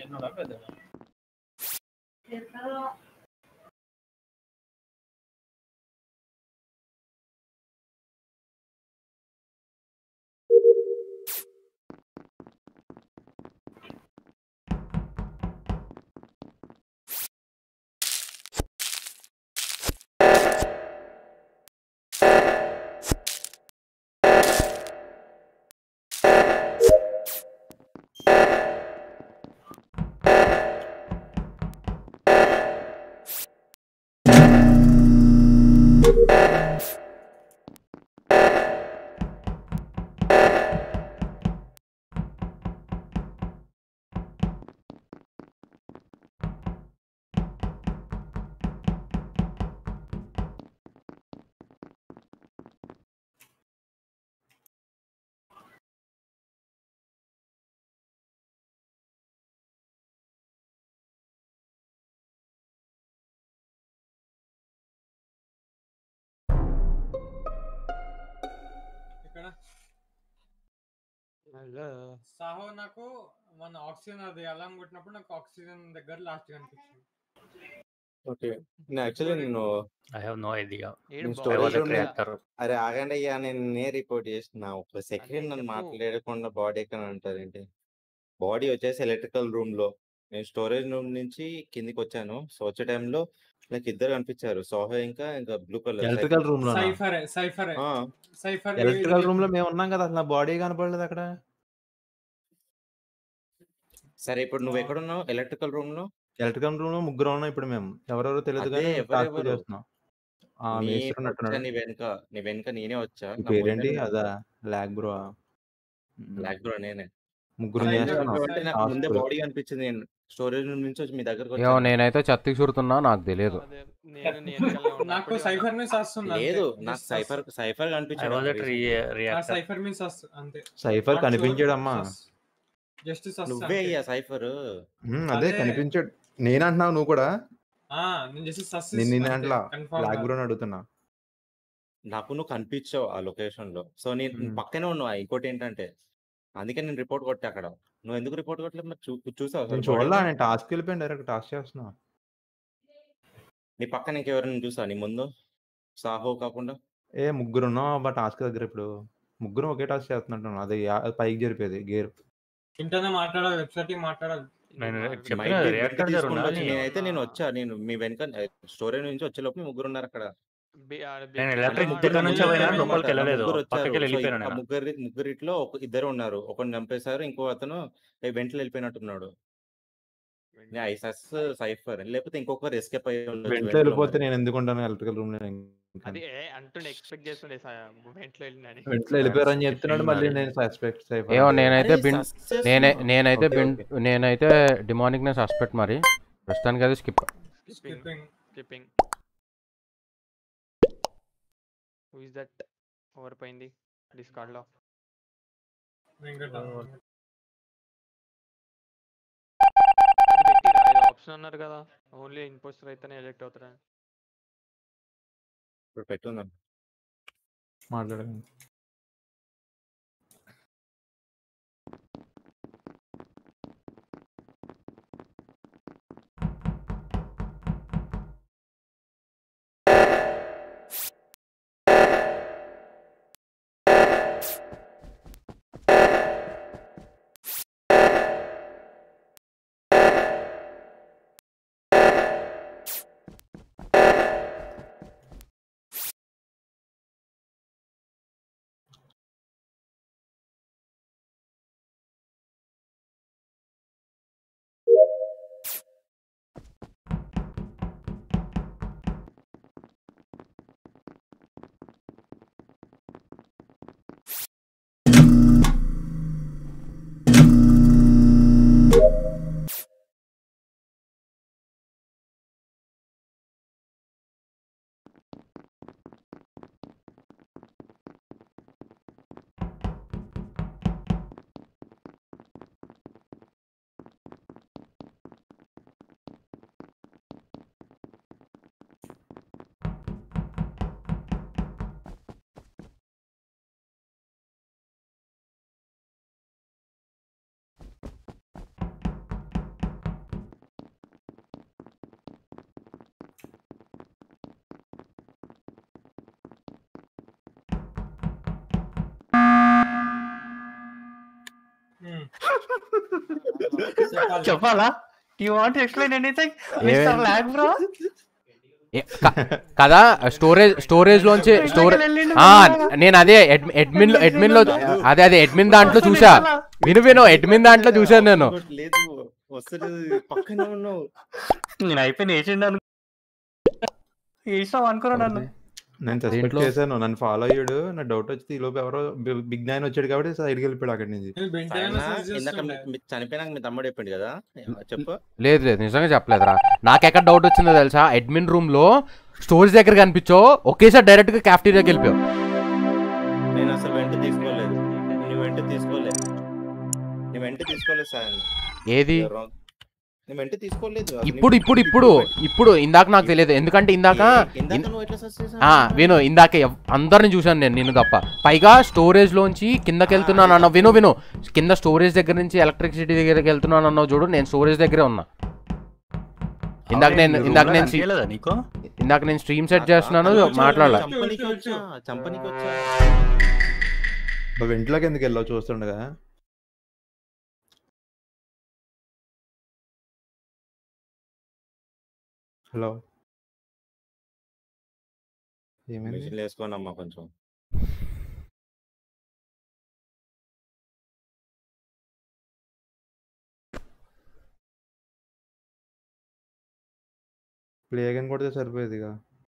చిన్నోడా పెద్దోడా ఇక్కడ హలో సాహో నాకు మన ఆక్సిజన్ అది అలారం కొట్టినప్పుడు నాకు ఆక్సిజన్ దగ్గర లాస్ట్ కనిపించింది ఓకే నేను యాక్చువల్లీ నేను I have no idea. ఏడు నేను I Storage was a room లో- reactor. అరే ఆగండి అయ్యా నేను నే రిపోర్ట్ చేసిన ఒక సెకండ్ నన్ను చెప్పు. మాట్లాడకుండా బాడీ ఎక్కడ అంటారేంటి బాడీ వచ్చేసి ఎలక్ట్రికల్ రూమ్ లో నేను స్టోరేజ్ రూమ్ నుంచి కిందికి వచ్చాను సో వచ్చే టైంలో నాకు ఇద్దరు కనిపించారు సోహో ఇంకా ఇంకా బ్లూ కలర్ ఎలక్ట్రికల్ రూమ్ లో Cypher Cypher Cypher electrical room లో మేము ఉన్నాం కదా అసలు నా బాడీ కనపడలేదు అక్కడ సరే ఇప్పుడు నువ్వు ఎక్కడున్నావు ఎలక్ట్రికల్ రూమ్ లో ఎలక్ట్రికల్ రూమ్ లో ముగ్గురు ఉన్నాం ఇప్పుడు మేము ఎవరెవరో తెలియదు అదే, కానీ ఎవరెవరు? టాస్క్ చేస్తున్నాం ఆ నీ మేస్త్రి వచ్చా ఉన్నట్టున్నాడు నీ వెనక నీ వెనక నేనే వచ్చా నీ నా పేరేంటి ముందరే అదా లాగ్ బ్రో బ్లాక్ బ్రో నేనే ముగ్గురు Side చేస్తున్నాం లో- అంటే నాకు ముందే Task. బాడీ కనిపించింది నేను స్టోరేజ్ రూమ్ నుంచి వచ్చి మీ దగ్గరకు ఏమో వచ్చాను నేనైతే చెత్తకి చుడుతున్నా నాకు తెలియదు అదే, నేను నీ వెనకాలనే ఉన్నా. నాకు అప్పుడే సైఫర్ ఉన్నా. మీన్స్ వస్తుంది లేదు నాకు సైఫర్ సైఫర్ I కనిపించాడు was at re- reactor. Cypher means వస్తుంది అంతే సైఫర్ కనిపించాడమ్మా జస్ట్ నువ్వే అయ్యా సైఫర్ ఉమ్, అదే అదే. కనిపించాడు నేనంటున్నావు నువ్వు కూడా నేను జస్ట్ సస్ నేను నిన్న అంటలా లాగ్ బ్రో అని అడుగుతున్నా నాకు నువ్వు కనిపించావు ఆ లొకేషన్ లో సో నేను మ్మ్. పక్కనే ఉన్నావు ఇంకోటి ఏంటంటే అందుకే నేను రిపోర్ట్ కొట్టా అక్కడ నువ్వు ఎందుకు రిపోర్ట్ కొట్టలేదు మరి చూ చూసావు నేను చూడలా నేను టాస్క్ వెళ్ళిపోయాను డైరెక్ట్ టాస్క్ చేస్తున్నా నీ పక్కన ఇంకెవరైనా చూసా నీ ముందు సాహో కాకుండా ఏ ముగ్గురు ఉన్నాం బట్ టాస్క్ దగ్గర ఇప్పుడు ముగ్గురు ఒకే టాస్క్ చేస్తున్నట్టు అది యా- పైకి జరిపేది గేర్ ఇంటర్నే మాట్లాడాలి వెబ్సైట్ మాట్లాడాలి నేను ఇది చెప్పిన మైక్ వెనక reactor దగ్గర తీసుకుంటూ ఉన్నా వచ్చి నేను. నేనైతే నేను వచ్చా నేను మీ వెనక స్టోరేజ్ నుంచి వచ్చే లోపు ముగ్గురు ఉన్నారు అక్కడ బి- ఆడ బి- నేను అంటే ఎలక్ట్రిక్ ముగ్గురు దగ్గర నుంచి ఉన్నారు. పోయినా అన్నమాట. లోపలికి వెళ్ళలేదు ముగ్గురు వచ్చారు. పక్కకి సో వెళ్ళిపోయాను ఆ నేను ముగ్గురి ముగ్గురిట్లో ఒక ఇద్దరు ఉన్నారు ఒకరిని చంపేశారు ఇంకో అతను వెంటలు వెళ్ళిపోయినట్టున్నాడు ఐసస్ సైఫర్ లేకపోతే ఇంకొకరు ఎస్కేప్ అయ్యి ఉండొచ్చు వెంటనే వెంటలో వెళ్ళిపోతే మరి. నేను ఎందుకు ఉంటాను ఎలక్ట్రికల్ రూమ్ లో అది ఏ అంటుండే ఎక్స్పెక్ట్ చేస్తుండే సా- వెంటలో వెళ్ళినని వెంటనే వెళ్ళిపోయారని చెప్తున్నాడు మళ్ళీ మరి. నేను సస్పెక్ట్ ఏమో నేనైతే అరే, బిన్ success నేనే ఉన్నావు. నేనైతే ఓకే, బిన్ ఓకే. నేనైతే డిమానిక్ నే సస్పెక్ట్ మరి ప్రస్తుతానికి అది skip skipping skipping skipping who is that over పోయింది డిస్కార్డ్ లో వెంకట అది పెట్టిరా ఇది ఆప్షన్ అన్నారు కదా ఓన్లీ ఇంపోస్టర్ అయితేనే ఎలెక్ట్ అవుతారా ఇప్పుడు పెట్టుందాం మాట్లాడండి చెప్పాలి. చెప్పాలా యూ వాంట్ ఎక్స్ప్లెయిన్ ఎనీథింగ్ ఏ- మిస్టర్ లాగ్ బ్రో ఏ- క- కదా స్టోరేజ్ స్టోరేజ్ లోంచి స్టోరేజ్ ఆ నేను అదే అడ్మి- అడ్మిన్ లో అడ్మిన్ లో అదే అదే అడ్మిన్ దాంట్లో చూసా విను విను అడ్మిన్ దాంట్లో చూసాను నేను ఇంకోటి లేదు వస్తుంది పక్కనే ఉన్నావు నేను అయిపోయిన వేసిండు అను వేసాం అనుకున్నా నన్ను నేను సస్పెక్ట్ దేంట్లో? చేశాను నన్ను ఫాలో అయ్యాడు నా డౌట్ వచ్చి ఈ లోపు ఎవరో బిగ్ నైన్ వచ్చాడు కాబట్టి సైడ్కి వెళ్ళిపోయాడు అక్కడి నుంచి నేను బెంటన్ ఆయన search ఇందాక చేస్తుండే. మీ- మీ- చనిపోయినాక మీ తమ్ముడు చెప్పిండు కదా చెప్పు లేదు లేదు నిజంగా చెప్పలేదురా నాకు ఎక్కడ డౌట్ వచ్చిందో తెలుసా అడ్మిన్ రూమ్ లో స్టోరేజ్ దగ్గర కనిపించో ఒకేసారి డైరెక్ట్ గా క్యాఫ్టీరియాకి వెళ్ళిపోయావు నేను అసలు వెంట తీసుకోలేదు నీ వెంట తీసుకోలేదు నీ వెంట తీసుకోలేదు సార్ ఏది నీ వెంట తీసుకోలేదు అసలు ఇప్పుడు నీ- ఇప్పుడు ఇప్పుడు ఇప్పుడు ఇందాక నాకు తెలియదు ఎందుకంటే ఇందాక ఏ- ఇందాక ఇన్- నువ్వు ఎట్లా search చేసావు? ఆ, విను ఇందాక ఎవ్- అందరిని చూశాను నేను నిన్ను తప్ప పైగా స్టోరేజ్ లోంచి కిందకి వెళ్తున్నాను అన్న విను విను కింద స్టోరేజ్ దగ్గర నుంచి ఎలక్ట్రిసిటీ దగ్గరికి వెళ్తున్నాను అన్నావు చూడు నేను స్టోరేజ్ దగ్గరే ఉన్నా ఇందాక నేను ఇందాక నేను సి- తెలియదా నీకు ఇందాక నేను స్ట్రీమ్ సెట్ నాకు చేస్తున్నాను అక్కడ కూర్చో, మాట్లాడలే చంపనీకి వచ్చా చంపనీకి వచ్చా నువ్వు వెంట్లోకి ఎందుకు వెళ్ళావు చూస్తుండగా హలో ఏమైంది మిషన్లు వేసుకోనమ్మా కొంచెం ప్లే అగైన్ కొడితే సరిపోయేది ఇక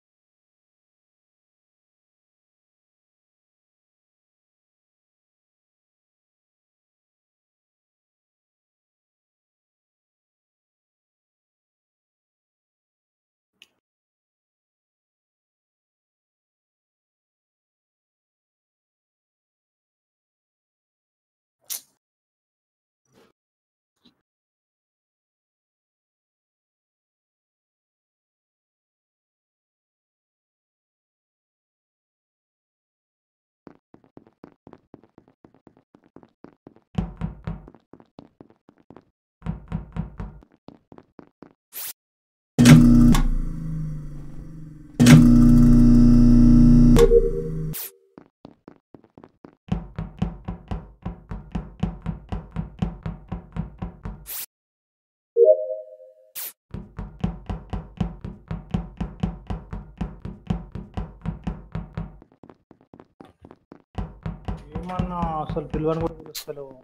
ఏమన్నా అసలు పిలువని కూడా పిలుస్తలేవు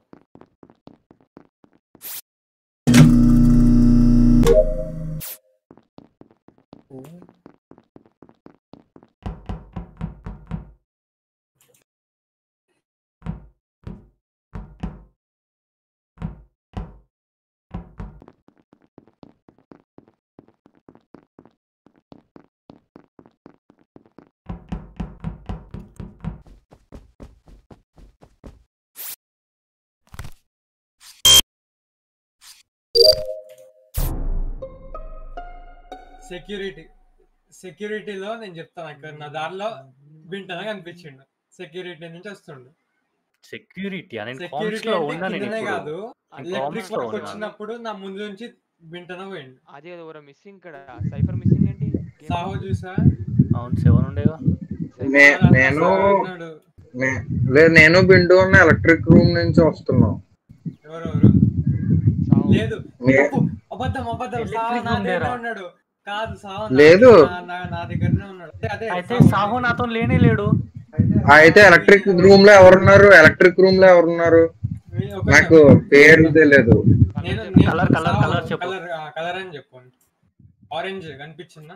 సెక్యూరిటీ సెక్యూరిటీలో నేను చెప్తాను అక్కడ నా దారిలో బింటన కనిపించిండు సెక్యూరిటీ నుంచి వస్తుండు సెక్యూరిటీ అని సెక్యూరిటీ లో అంటే ఉన్నా నేను కిందనే ఇప్పుడు. కాదు నేను ఎలక్ట్రిక్ comms లో వర్క్ ఉన్నా. వచ్చినప్పుడు నా ముందు నుంచి బింటన పోయిండు అది ఎవరో మిస్సింగ్ ఇక్కడ సైఫర్ మిస్సింగ్ ఏంటి సాహో చూసా అవును సెవెన్ ఉండేగా నే- సాహో నేను ఉన్నాడు. నే- లేదు నేను బిండు ఉన్న ఎలక్ట్రిక్ రూమ్ నుంచి వస్తున్నాం ఎవరెవరు సావు. లేదు నే- తప్పు. అబద్ధం అబద్ధం Electric సాహో నా room దగ్గర లేరా? ఉన్నాడు కాదు సాహో నా- లేదు. నా- నా- నా దగ్గరనే ఉన్నాడు అదే, అదే అయితే సాహో. సాహు నాతో లేనే లేడు అయితే ఎలక్ట్రిక్ రూమ్ లో ఎవరున్నారు ఎలక్ట్రిక్ రూమ్ లో ఎవరున్నారు మీ- ఒక నాకు పేరు తెలియదు నేను కలర్, కలర్, కలర్ చెప్పు. కలర్ కలర్ అని చెప్పండి ఆరెంజ్ కనిపించిందా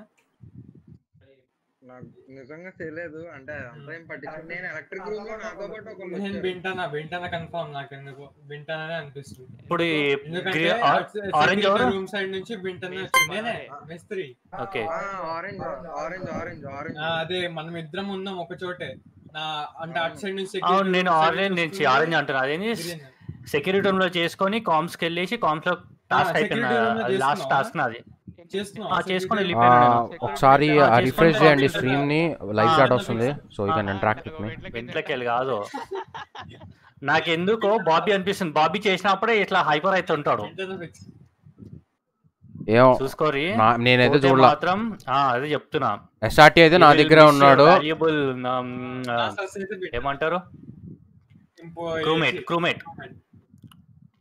నాకు నిజంగా తెలియదు అంటే అంత ఏం పట్టించుకో నేను ఎలక్ట్రిక్ రూమ్ లో నాతో పాటు ఒకళ్ళు నేను వచ్చారు. బింటానా బింటానా కన్ఫర్మ్ నాకు ఎందుకు బింటానే అనిపిస్తుంది ఇప్పుడు ఈ ఎందుకంటే గ్రే- ఆ- ఆరెంజ్ ఎవరు రూమ్ సైడ్ నుంచి బింటనే వచ్చింది నేనే మేస్త్రి ఓకే ఆ, ఆరెంజ్ ఆరెంజ్ ఆరెంజ్ ఆరెంజ్ ఆ, అదే మనం ఇద్దరం ఉన్నాం ఒక చోటే నా అంటే అటు సైడ్ నుంచి అవును security నేను room side ఆరెంజ్ నుంచి నుంచి వస్తుంది. ఆరెంజ్ అంటున్నా అదేంటి Green. సెక్యూరిటీ రూమ్ లో చేసుకొని కామ్స్ కి వెళ్ళేసి కామ్స్ లో టాస్క్ అయిపోయింది security room లో అది లాస్ట్ చేస్తున్నావా? టాస్క్ నాది చేస్తున్నావా? ఆ, చేసుకొని Security- ఆ, వెళ్ళిపోయాను నేను. ఒకసారి ఆ, చేసుకొని రిఫ్రెష్ చేయండి వెళ్ళిపోయాను. స్ట్రీమ్ ని లైవ్ ఆ, చాట్ అందులో వస్తుంది so you can interact with me వెంట్లకి వెళ్ళి కాదు నాకెందుకో బాబీ అనిపిస్తుంది బాబీ చేసినప్పుడే ఇట్లా హైపర్ అవుతుంటాడు బింటనే fix. ఏమో చూసుకోరి నా- నేనైతే పోతే చూడలా మాత్రం ఆ, అదే చెప్తున్నా ఎస్ఆర్టీ అయితే నా దగ్గరే ఉన్నాడు వాల్యుబుల్ Last house అయితే బింటనే. ఏమంటారు ఇంకో క్రూమేట్ AC. క్రూమేట్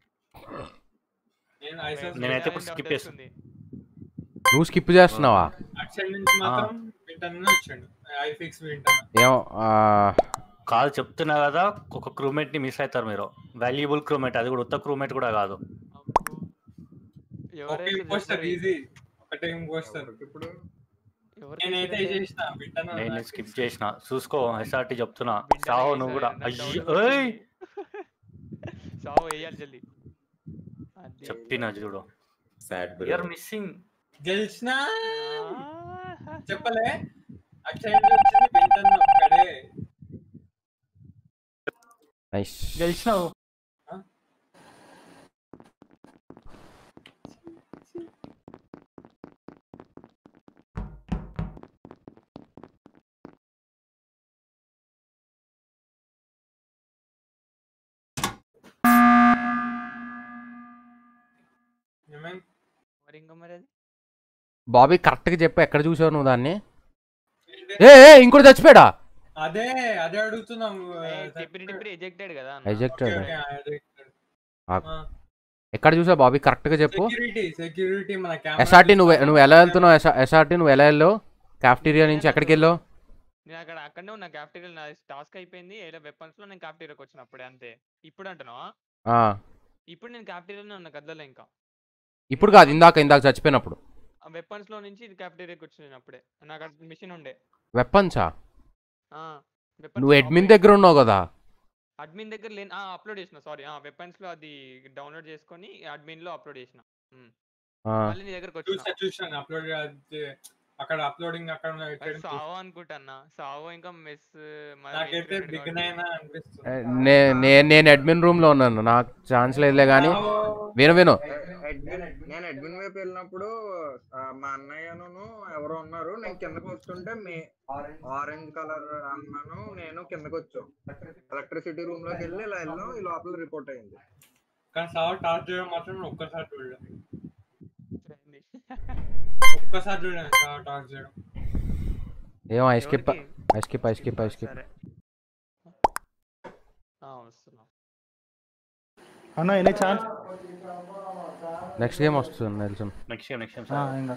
నేను ఐసోస్ నేనైతే ఇప్పుడు skip చేస్తా. నువ్వు స్కిప్ చేస్తున్నావా అటు సైడ్ నుంచి మాత్రం వింటానే వచ్చాడు ఐ ఫిక్స్ వింటాను ఏమో ఆ, కాదు చెప్తున్నా కదా ఒక క్రూమేట్ ని మిస్ అవుతారు మీరు వాల్యుబుల్ క్రూమేట్ అది కూడా ఉత్త క్రూమేట్ కూడా కాదు ఒక ఇంపోస్టర్ ఈజీ ఒకటే ఇంపోస్టర్ ఇప్పుడు నేనైతే చేసిన వింటాను నేను స్కిప్ చేసిన చూసుకో ఎస్ఆర్టీ చెప్తున్నా బిడ్డ సావు వేసాడు, నువ్వు కూడా నాకు అయ్యి డౌట్ ఏయ్ సావు వేయాలి జల్దీ అది. చెప్పిన చూడు సాడ్ యూఆర్ మిస్సింగ్ గెలిచినా ఆహా. చెప్పలే అటు సైడ్ వచ్చింది వింటాను ఒక్కడే నైస్ గెలిచినావు ఏమైంది మరి ఇంకా మరి అది బాబీ కరెక్ట్గా చెప్పు ఎక్కడ చూసావు నువ్వు దాన్ని ఏంటి? ఏ ఏ ఇంకోటి చచ్చిపోయాడా అదే అదే అడుగుతున్నాం చెప్పిన ఇప్పుడు ఎజెక్టెడ్ కదా Ejected. ఆ. సెక్యూరిటీ ఎక్కడ చూసావు బాబీ కరెక్ట్గా చెప్పు సెక్యూరిటీ మన ఎస్ఆర్టీ నువ్వు నువ్వు ఎలా వెళ్తున్నావు ఎస్ఆర్టీ నువ్వు ఎలా వెళ్ళావు కాఫ్టీరియా నుంచి ఎక్కడికి వెళ్ళావు నేను అక్కడ అక్కడనే ఉన్న క్యాఫ్టీరియా నా టాస్క్ అయిపోయింది ఏదో వెపన్స్ లో నేను క్యాఫ్టీరియాకి వచ్చిన అప్పుడే అంతే ఇప్పుడు అంటున్నావా ఆ, ఇప్పుడు నేను క్యాఫ్టీరియాలోనే ఉన్న గద్దలో ఇంకా ఇప్పుడు కాదు ఇందాక ఇందాక చచ్చిపోయినప్పుడు ఆ వెపన్స్ లో నుంచి ఇది క్యాఫ్టీరియాకి వచ్చిన నేను అప్పుడే నాకు అక్కడ మిషన్ ఉండే వెపన్సా ఆ, weapons నువ్వు లో అడ్మిన్ operate- దగ్గర ఉన్నావు కదా అడ్మిన్ దగ్గర లేని అప్లోడ్ చేసిన సారీ వెపన్స్ లో అది డౌన్లోడ్ చేసుకొని అడ్మిన్ లో అప్లోడ్ చేసిన ఉమ్. ఆ, మళ్ళీ నీ దగ్గరకు వచ్చిన చూసా చూసాను అప్లోడ్ అక్కడ అప్లోడింగ్ అక్కడ అది ఇక్కడ సావో అనుకుంటున్నా సావో ఇంకా మెస్ నాకైతే బిగ్ నైన్ అనిపిస్తుంది ఏ, నే నే- నేను అడ్మిన్ రూమ్ లో ఉన్నాను నాకు ఛాన్స్ లేదులే కానీ విను విను అడ్మిన్ నేను అడ్మిన్ వైపు వెళ్ళినప్పుడు ఆ, మా అన్నయ్యను ఎవరో ఉన్నారు నేను కిందకు వస్తుంటే మీ ఆరెంజ్ కలర్ అన్నాను నేను కిందకు వచ్చాం ఎలక్ట్రిసిటీ రూమ్ లోకి వెళ్ళి ఇలా వెళ్ళాం ఈ లోపల రిపోర్ట్ అయింది కానీ సార్ టార్చ్ చేయడం మాత్రం నేను ఒక్కసారి చూడలేదు ఒక్కసారి చూడలేదు సార్ టార్చ్ చేయడం ఏమో I skip I skip I skip I skip సరే ఆ, వస్తున్నా అన్న ఎనీ ఛాన్స్ నెక్స్ట్ గేమ్ వస్తుంది Nelson next game next game ఇంకా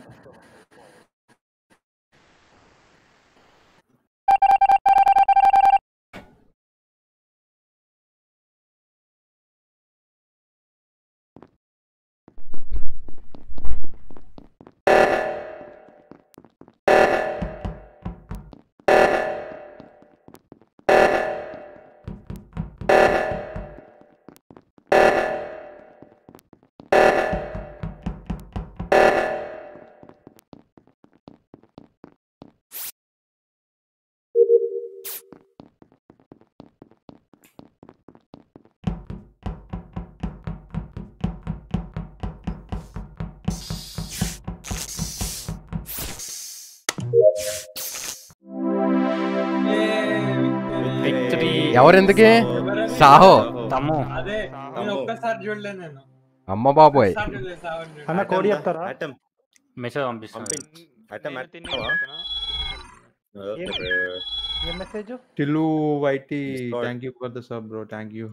Victory. ఎవరెందుకే ఎవరని? సాహో తమ్ము అదే నేను ఒక్కసారి చూడలేదు నేను అమ్మ బాబోయ్ ఒక్కసారి చూడలేదు సావని చూడలేదు. అన్న కోడి చెప్తారా అటం మెసేజ్ పంపిస్తాను పంపించు అటం నేను తిని అటం వెళ్తున్నా. ఓకే ఏంటి? bro. ఏం మెసేజ్ టిల్లు వైటీ Discord. Thank you for the sub bro thank you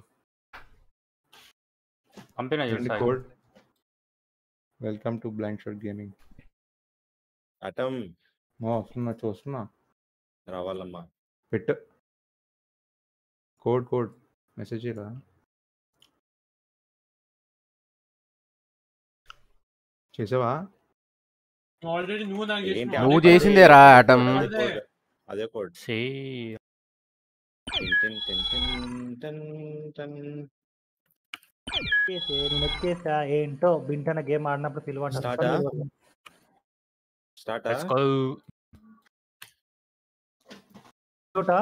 పంపిన చూడు Sai. Code welcome to blank shot gaming అటం వస్తున్నా చూస్తున్నా రావాలమ్మా పెట్టు కోడ్ కోడ్ మెసేజ్ చేయరా చేసావా ఆల్రెడీ నువ్వు నాకు ఏంటి చేసినావు. నువ్వు అదే చేసిందేరా ఆటం అదే అదే. కోడ్ అదే కోడ్ సీ టిన్ టిన్ టిన్ టిన్ టన్ టన్. చేసే నేను వచ్చేసా ఏంటో బింటన గేమ్ ఆడినప్పుడు పిలవండి Start ఆ? స్టార్ట్ లెట్స్ గో చూట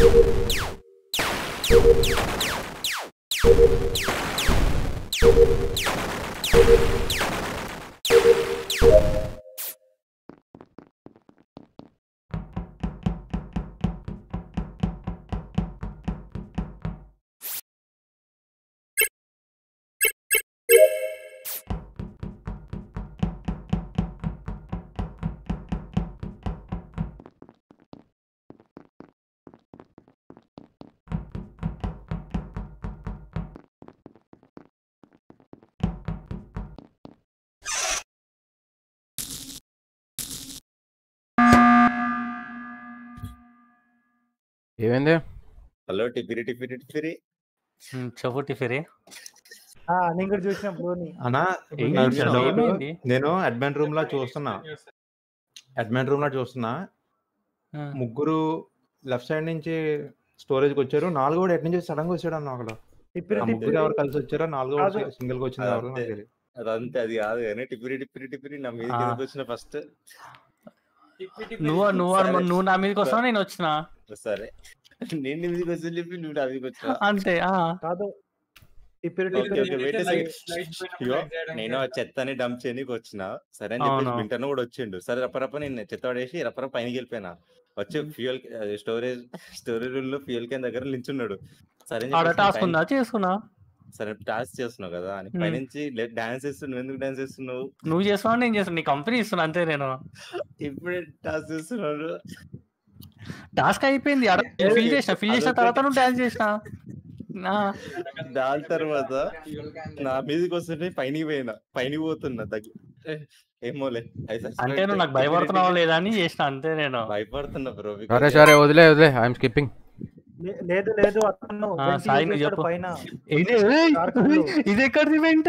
ఏమైంది హలో టిపిరి టిపిరి టిపిరి ఉమ్, చెప్పు టిఫిరి ఆ, నేను కూడా చూసిన బ్రోని అన్నా ఏం నాకు చూసినావు? డౌట్. ఏమైంది? నేను అడ్మిన్ రూమ్ లో చూస్తున్నా అడ్మిన్ రూమ్ లో చూస్తున్నా ఆ, ముగ్గురు లెఫ్ట్ సైడ్ నుంచి స్టోరేజ్ కి వచ్చారు నాలుగో వాడు ఎటు నుంచి సడన్ గా వచ్చాడు అన్న ఒకడు టిప్పిరి ఆ ముగ్గురు టిప్పిరి ఎవరు కలిసి వచ్చారో నాలుగో కాదు. సింగిల్ గా వచ్చింది ఎవరు నాకు అదంతే. తెలియదు అదంతే అది కాదు కానీ టిపిరి టిపిరి టిపిరి నా మీద ఆ. కిందకి వచ్చిన ఫస్ట్ నువ్వు నువ్వు సరే. నువ్వు నా మీదకి వస్తావు నేను వచ్చిన సరే నేను నీ మీదకి వచ్చి చెప్పి నువ్వు నా మీదకి వచ్చినా అంతే ఆ కాదు టిప్పిరి ఓకే, టిప్పిరి ఓకే, wait a second. ఇగో, నేను ఆ చెత్తని డంప్ చేయడానికి వచ్చిన సరే అని చెప్పేసి అవును. వింటర్ను కూడా వచ్చిండు సరే రప్పరప్ప నేను చెత్త పడేసి రప్పరప్ప పైనకి వెళ్ళిపోయినా వచ్చి ఫ్యూయల్ స్టోరేజ్ స్టోరేజ్ రూమ్ లో ఫ్యూయల్ క్యాన్ దగ్గర నిల్చున్నాడు సరే అని ఆడ చెప్పేసి టాస్క్ పైన- ఉందా చేసుకున్నా సరే టాస్క్ చేస్తున్నావు కదా అని మ్మ్. పైనుంచి డాన్స్ చేస్తున్నావు ఎందుకు డాన్స్ చేస్తున్నావు నువ్వు చేస్తున్నావు నేను చేస్తున్నా నీ కంపెనీ ఇస్తున్నా అంతే నేను ఇప్పుడే టాస్క్ చేస్తున్నాడు టాస్క్ అయిపోయింది ఫిల్ చేసిన ఫిల్ చేసిన తర్వాత నువ్వు డాన్స్ చేసిన ఆ, దాని తర్వాత నా మీదకి వస్తుంటే పైనకి పోయినా పైనకి పోతున్నా దగ్గర ఏమోలే I suspect అంటే నువ్వు నాకు భయపడుతున్నావా లేదా అని చేసిన అంతే నేను భయపడుతున్నా బ్రో సరే సరే వదిలే వదిలే ఐఎమ్ స్కిప్పింగ్ లే- లేదు లేదు అతను ఆ, వెంటి సాయి నువ్వు చేశాడు చెప్పు. పైన ఇది ఏయ్, తారకుడు. ఇది ఎక్కడిది వెంట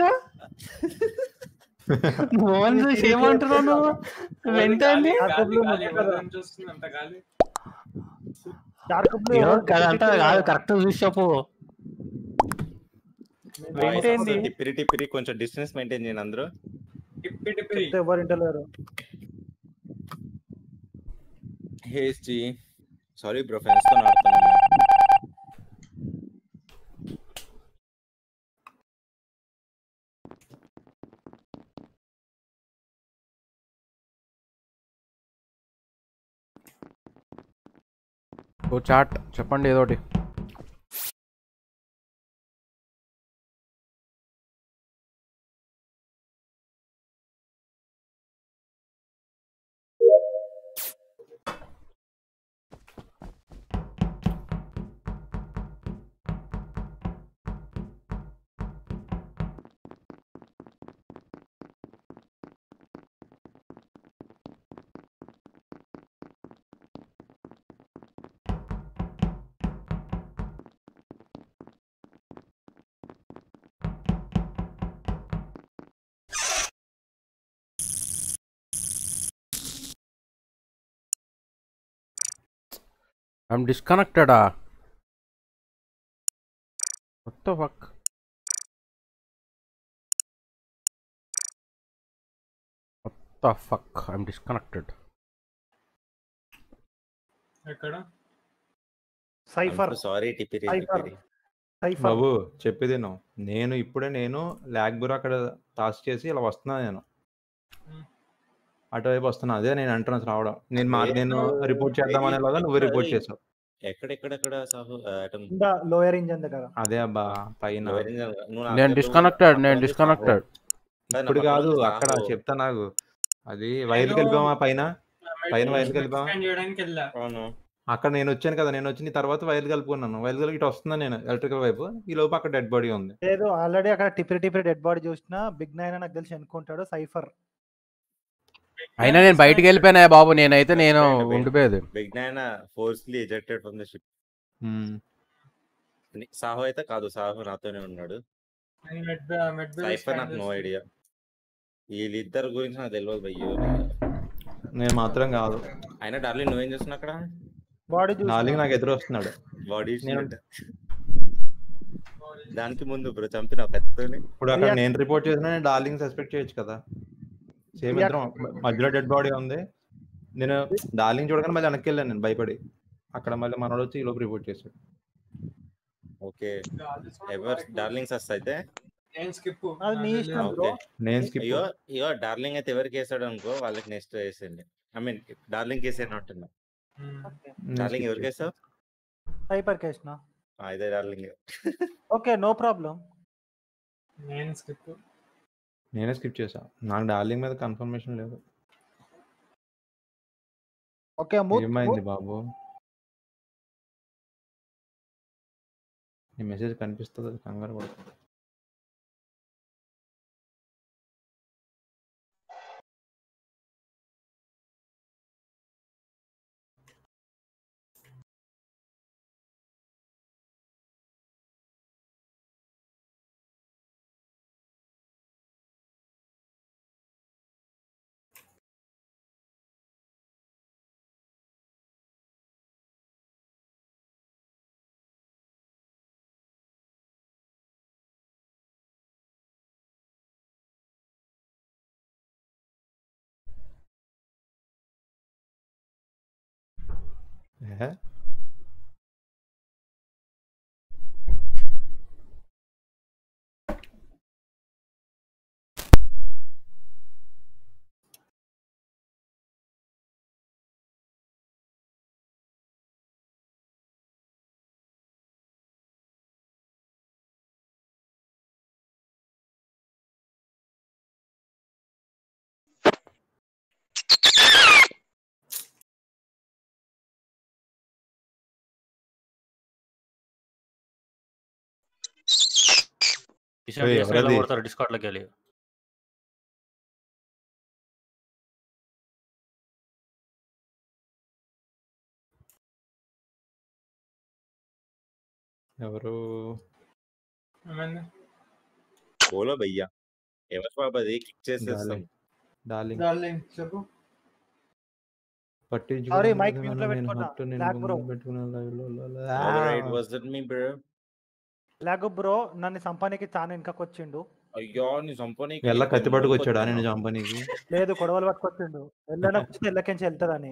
మోహన్ చూసి ఏమంటున్నావు నువ్వు వెంట అండి చూస్తుంది అంత గాలి డార్క్ బ్లూ అయ్యో, అదంతా కాదు కరెక్ట్ చూసి చెప్పు వెంట ఏంది టిప్పిరి టిప్పిరి కొంచెం డిస్టెన్స్ మెయింటైన్ చేయండి అందరూ టిప్పి టిప్పి ఎవరు ఇంటలేరు హేస్జీ సారీ బ్రో ఫ్రెండ్స్ తో ఆడుతున్నాము ఓ చాట్ చెప్పండి ఏదోటి ఐఎమ్ డిస్కనెక్టెడా What the fuck? What the fuck? I'm disconnected. ఎక్కడ సైఫర్ సారీ టిప్పిరి Cypher. టిప్పిరి సైఫర్ బాబు చెప్పేది నేను నేను ఇప్పుడే నేను లాగ్ బుర్ అక్కడ టాస్క్ చేసి ఇలా వస్తున్నా నేను Hmm. అటువైపు వస్తున్నా అదే నేను ఎంట్రన్స్ రావడం నేను మా ఏ- నేను రిపోర్ట్ చేద్దామనే లాగా నువ్వు రిపోర్ట్ చేసావు ఎక్కడెక్కడెక్కడ సాహు అటం కింద లోయర్ ఇంజన్ దగ్గర అదే అబ్బా పైన నువ్వు నాకు నేను చెప్పు. డిస్కనెక్టెడ్ నేను పక్కన డిస్కనెక్టెడ్ నా ఇప్పుడు పక్కన కాదు ఉంది అక్కడ సాహు. చెప్తా నాకు అది వైర్కి వెళ్ళిపోమా పైన పైన వైర్కి వెళ్ళిపోమా Expand చేయడానికి వెళ్ళా అవును అక్కడ నేను వచ్చాను కదా నేను వచ్చిన తర్వాత వైర్ కలుపుకున్నాను వైర్ కలిపి ఇటు వస్తున్నా నేను ఎలక్ట్రికల్ వైపు ఈ లోపు అక్కడ డెడ్ బాడీ ఉంది లేదు ఆల్రెడీ అక్కడ టిపిరి టిపిరి డెడ్ బాడీ చూసిన బిగ్ నైన్ నాకు తెలిసి అనుకుంటాడు సైఫర్ అయినా నేను బయటికి వెళ్ళిపోయినా బాబు నేనైతే నేను అయిపోయినా. ఉండిపోయేది విజ్ఞాన forcibly ejected from the ship మ్మ్. సాహు అయితే కాదు సాహు నాతోనే ఉన్నాడు మెడ్ మెడ్ సైఫర్ నాకు నో ఐడియా వీళ్ళిద్దరు గురించి నాకు తెలియదు భయ్యో నేను మాత్రం కాదు అయినా డార్లింగ్ నువ్వేం చేస్తున్నావు అక్కడ బాడీ నాలుగు చూసి నాకు ఎదురు వస్తున్నాడు బాడీ నేను- దానికి ముందు బ్రో చంపిన కత్తితోని ఇప్పుడు అక్కడ React- నేను రిపోర్ట్ చేసిన నేను డార్లింగ్ సస్పెక్ట్ చేయొచ్చు కదా సేమ్ React- ఇద్దరం మధ్యలో డెడ్ బాడీ ఉంది నేను డార్లింగ్ చూడగానే మళ్ళీ వెనక్కి వెళ్ళాను నేను భయపడి అక్కడ మళ్ళీ మనోడు వచ్చి ఈ లోపు రిపోర్ట్ చేశాడు ఓకే ఎవర్ డార్లింగ్స్ వస్తా అయితే నేను స్కిప్ అది నీ ఇష్టం బ్రో ఓకే నేను స్కిప్ అయ్యో అయ్యో డార్లింగ్ అయితే ఎవరికి వేసాడు అనుకో వాళ్ళకి నెక్స్ట్ వేసేయండి ఐ మీన్ డార్లింగ్ వేసాను అంటున్నా డార్లింగ్ ఎవరికి వేసావు సైపర్ కేసిన ఆ, ఇదే డార్లింగ్ ఓకే నో ప్రాబ్లం నేను స్కిప్ నేనే స్కిప్ చేసా నాకు డార్లింగ్ మీద కన్ఫర్మేషన్ లేదు ఓకే మూత్ ఏమైంది బాబు నీ మెసేజ్ కనిపిస్తుంది అది కంగారు పడుతుంది ఏ? కిషన్ ఏయ్, PS లో ఎవరది? కొడతారు డిస్కార్డ్లోకి వెళ్ళి ఎవరు ఏమైంది బోలో భయ్యా ఎవరు బాబు అది క్లిక్ చేసేస్తాం డార్లింగ్ డార్లింగ్ చెప్పు Sorry, mic mute లో పెట్టుకున్నా. Black bro. Alright, was that me, bro? Lag bro నన్ను సంపానికి చాలా వెనకకి వచ్చిండు అయ్యో నీ సంపని ఎలా కత్తి పట్టుకు వచ్చాడా నేను చంపనీకి లేదు కొడవలు పట్టుకొచ్చిండు వెళ్ళడానికి వస్తే ఎల్లకించి వెళ్తుందని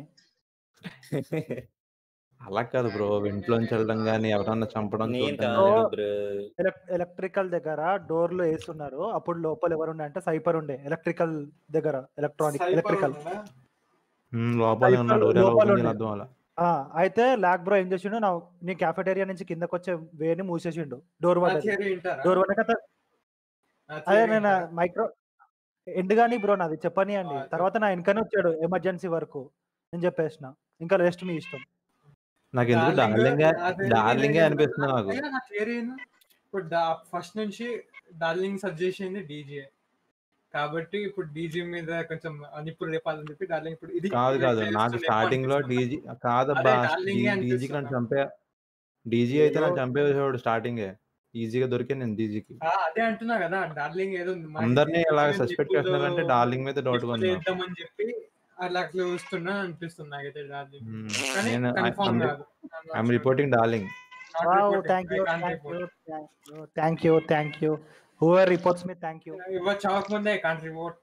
అలా కాదు బ్రో ఇంట్లోంచి వెళ్ళడం కానీ ఎవరన్నా చంపడం నేను చూడడం కాదు గానీ. బ్రో ఎలక్- ఎలక్ట్రికల్ దగ్గర డోర్లు వేస్తున్నారు అప్పుడు లోపల ఎవరు ఉండే అంటే సైపర్ ఉండే ఎలక్ట్రికల్ దగ్గర ఎలక్ట్రానిక్ ఎలక్ట్రికల్ ఉమ్, లోపలే సైపర్ ఉన్నాడు ఎవరు లోపల ఓపెన్ ఉండే. అర్థం అలా ఆ, అయితే లాక్ బ్రో ఏం చేసిండు నా నీ క్యాఫెటేరియా నుంచి కిందకి వచ్చే వేని మూసేసిండు డోర్ నా పడ్డది థియరీ వింటారా డోర్ పడ్డాక త- నా అదే theory నేను వింటారా? మైక్రో ఎండ్ గానీ బ్రో నాది చెప్పని అండి ఆ, తర్వాత నా వెనకనే వచ్చాడు ఎమర్జెన్సీ వరకు నేను చెప్పేసిన ఇంకా రెస్ట్ మీ ఇష్టం నాకు ఎందుకు Darling, డార్లింగే నా theory డార్లింగే ఏంటంటే, అనిపిస్తుంది నాకు అయ్యా, నా థియరీ ఏంది? ఇప్పుడు ఫస్ట్ నుంచి డార్లింగ్ సజెస్ట్ చేసింది డీజే కాబట్టి ఇప్పుడు డీజే మీద కొంచెం నిప్పులు లేపాలని చెప్పి డార్లింగ్ ఇప్పుడు ఇది కాదు ఇది కాదు చేస్తుంది నాకు ఎక్కువ స్టార్టింగ్ లో అనిపిస్తుంది. డీజీ కాదబ్బా అదే darling ఏ డీజీకి నన్ను అనిపిస్తుంది చంపే డీజీ అయితే నన్ను ఏదో- చంపేసేవాడు స్టార్టింగే ఈజీగా దొరికే నేను డీజీకి ఆ, అదే అంటున్నా కదా డార్లింగ్ ఏదో మన అందరినీ నిప్పులు ఇలా మీద సస్పెక్ట్ నిప్పులు- చేస్తున్నారంటే డార్లింగ్ మీద డౌట్ నిప్పులు ఉంది నాకు. వేద్దామని చెప్పి అలా అట్లా చూస్తున్నా అనిపిస్తుంది నాకైతే డార్లింగ్ మ్మ్. కానీ నేను కన్ఫర్మ్ ఐఎమ్ కాదు I'm reporting darling thank you thank you thank you thank you whoever reports me thank you ఇవ్వచ్చు అవ్వకముందే కాంట్ రిపోర్ట్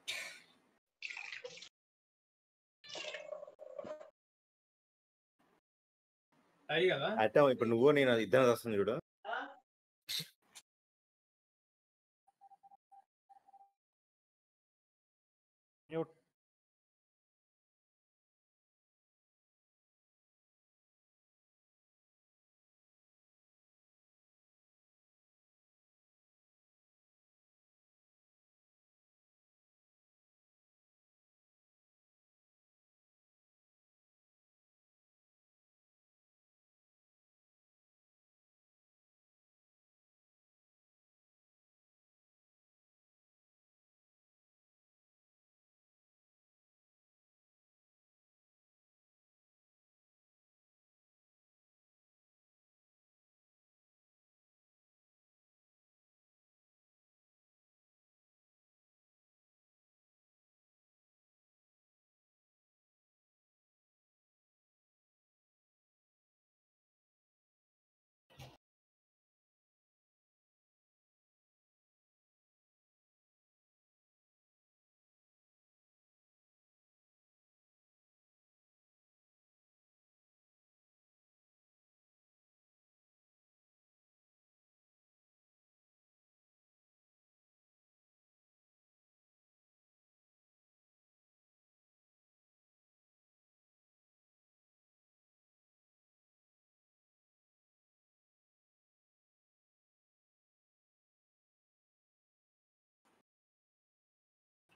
అయ్యి కదా అయితే ఇప్పుడు నువ్వు నేను ఇద్దరం వస్తుంది చూడు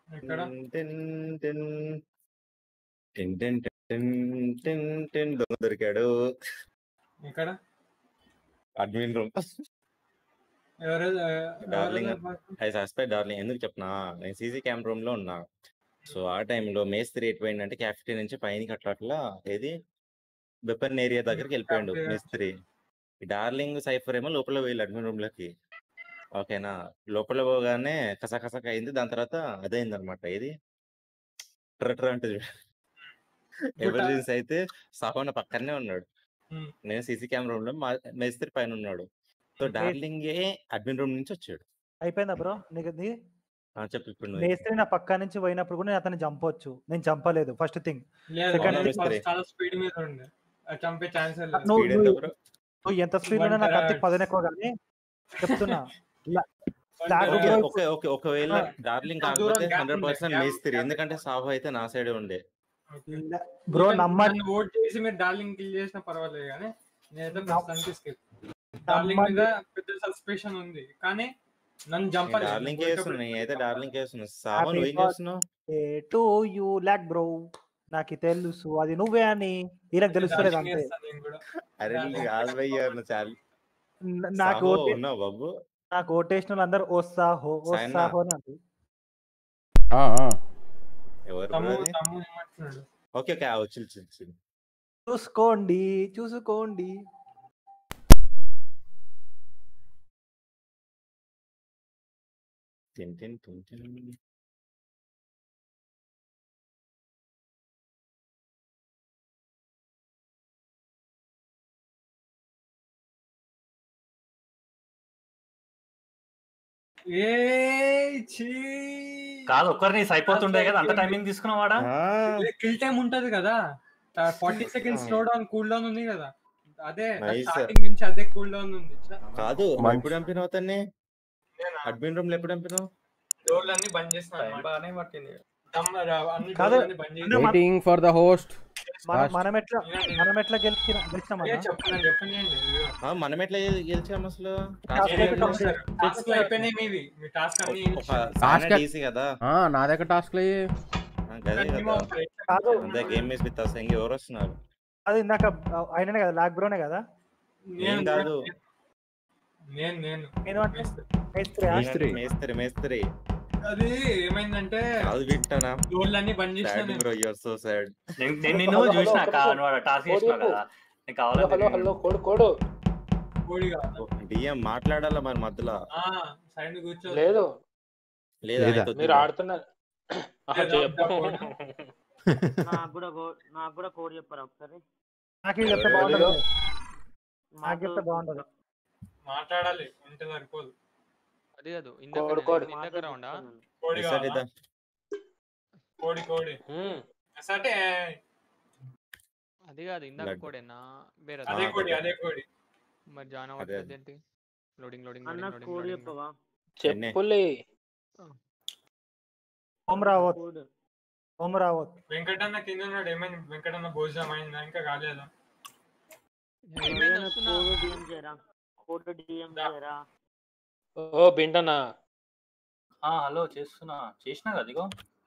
ఎక్కడ టిన్ టిన్ టిన్ టిన్ టిన్ టిన్ టిన్ దొంగ దొరికాడు ఎక్కడ అడ్మిన్ రూమ్ ఎవరు డార్లింగ్ ఐ సస్పెక్ట్ డార్లింగ్ ఎందుకు చెప్పనా నేను సీసీ క్యామ్ రూమ్ లో ఉన్నా సో ఆ టైంలో మేస్త్రి ఎటుపోయిందంటే క్యాఫిటీ నుంచి పైనకి అట్లా అట్లా ఏది వెపన్ ఏరియా దగ్గరికి వెళ్ళిపోయాడు Cafeteria. మేస్త్రి ఈ డార్లింగ్ సైఫర్ ఏమో లోపల పోయి అడ్మిన్ రూమ్ లోకి ఓకేనా లోపల పోగానే కసకసక అయింది దాని తర్వాత అదైంది అనమాట ఇది ట్రటర్ అంటే ఎమర్జెన్సీ అయితే సహోన పక్కనే ఉన్నాడు Hmm. నేను సీసీ కెమెరా రూమ్ లో మా మేస్త్రి పైన ఉన్నాడు సో డార్లింగ్ అడ్మిన్ రూమ్ నుంచి వచ్చాడు అయిపోయిందా బ్రో నీకు ఇది ఆ, చెప్పు ఇప్పుడు నువ్వు. మేస్త్రి నా పక్క నుంచి పోయినప్పుడు కూడా నేను అతన్ని చంపొచ్చు నేను చంపలేదు ఫస్ట్ థింగ్ లేదు Second అది thing- first చాలా స్పీడ్ మీద ఉండే అది చంపే ఛాన్స్ లేదు నువ్వు Speed ఎంత నువ్వు- bro? నువ్వు ఎంత స్పీడ్ ఉన్నా నాకు అంతే One పదన ఎక్కువ కానీ చెప్తున్నా లా- One నాకు ఓకే bro- ఓకే ఓకే ఒకవేళ డార్లింగ్ ఆ దూరం కాకపోతే gap హండ్రెడ్ ఉండే, పర్సెంట్ gap- మేస్త్రి gap ఎందుకంటే సాహు అయితే నా సైడే ఉండే బ్రో నమ్మ ఓట్ చేసి మీరు డార్లింగ్ కిల్ చేసినా పర్వాలేదు కానీ నేనైతే నమ్మ- ప్రస్తుతానికి skip. డార్లింగ్ నమ్మండి. మీద పెద్ద సస్పెషన్ ఉంది కానీ నన్ను చంపలేదు డార్లింగ్ పోయేటప్పుడు చేస్తున్నా నేనైతే డార్లింగ్ చేస్తున్నా సాహు Happy నువ్వేం birthday. చేస్తున్నావు టు యూ లాక్ బ్రో నాకు తెలుసు అది నువ్వే అని వీళ్ళకి తెలుస్తలేదు డార్లింగ్ అంతే చేస్తాను నేను కూడా. అరే Darling. నీకు ఆల్వయ్యా చాలు న- నాకు సాహు ఓటే ఉన్నావు బాబు నాకు ఓటేసిన వాళ్ళు అందరూ ఓసాహో సాయన్న. ఓసాహో అని అంటారు ఆ, ఆ. ఎవరు తమ్ము bro అది? తమ్ము ఏమంటున్నాడు ఓకే ఓకే ఆ, వచ్చి వచ్చి, వచ్చి. చూసుకోండి చూసుకోండి టిన్ టిన్ టిన్ టిన్. ఏ ఛీ కాదు ఒక్కరిని అయిపోతుండే కదా అంత టైమింగ్ తీసుకున్నవాడా ఆ, కిల్ టైం ఉంటది కదా forty seconds slow down cool down ఉంది కదా అదే Nice. స్టార్టింగ్ నుంచి అదే కూల్ డౌన్ ఉంది కాదు నువ్వు మంచి- ఎప్పుడు పంపినావు అతన్ని అడ్మిన్ రూమ్ లో ఎప్పుడు పంపినావు డోర్లు అన్ని బంద్ చేస్తున్నాను టైం బాగానే పట్టింది దమ్ రా- అన్ని కాదు. డోర్లు అన్ని బంద్ చేసి మన- వెయిటింగ్ ఫర్ ద హోస్ట్ మనం Fast. మనం ఎట్లా మనం ఎట్లా గెలిచిన ఏ గెలిచినామన్నా చెప్పండి చెప్పనియండి ఆ, మనం ఎట్లా గెల్- గెలిచాం అసలు Task Task అయిపోయింది. ఎట్లా గెలిచాం? టాస్క్ అయిపోయినాయి మీవి మీ టాస్క్ అన్ని ఒక Task సానా డీసీ కదా ఆ, నా దగ్గర టాస్క్ ఆ, గదే కదా కాదు అంతే గేమ్ వేసి విత్ ఇంక ఎవరు వస్తున్నారు అది ఇందాక ఆయననే కదా లాక్ బ్రోనే కదా ఏం కాదు నేను నేను నేను అంటే మేస్త్రి మేస్త్రి. మేస్త్రి మేస్త్రి అది ఏమైందంటే కాదు వింటానా డోర్లు అన్ని బంద్ చేసిన sad bro your so sad నేను నేను నిన్ను చూసిన టాస్క్ చేసిన కదా నీకు కావాలంటే కోడు కోడు కోడిగా డిఎం మాట్లాడాలా మరి మధ్యలో ఆ సైడ్ కూర్చో లేదు లేదా లేదా. ఆయనతో మీరు చూడు. ఆడుతున్నారు ఆహా, లేదా, చెప్పు కోడు. నాకు కూడా కో- నాకు కూడా కోడ్ చెప్పారా ఒకసారి నాకు ఇది చెప్తే ఎవరు? బాగుంటుంది నాకు మాకు చెప్తే బాగుంటుంది మాట్లాడాలి ఉంటే సరిపోదు అది కాదు కోడ్ ఇందాక కోడ్. ఇందాక రౌండా కోడి ఎస్ఆర్ కావాలా? ఇద్దా. కోడి కోడి ఉమ్, అంటే అది కాదు ఇందాక లడ్డు. కోడేనా వేరే అదే ఆ, కోడి అదే. అదే కోడి మరి జాయిన్ అదే, అవ్వట్లేదు అదే. ఏంటి లోడింగ్ లోడింగ్ అన్న లోడింగ్ కోడ్ లోడింగ్ చెప్పవా ఎన్నే? చెప్పులే ఓం రావత్ కోడ్ ఓం రావత్ వెంకటన్న కింద ఉన్నాడు ఏమైంది వెంకటన్న భోజనం అయిందా ఇంకా కాలేదా ఏమైంది వస్తున్నా కోడ్ డిఎం చేయరా కోడ్ డిఎం చేయరా ఓ బింటనా హలో చేస్తున్నా చేసినా కదా ఇగో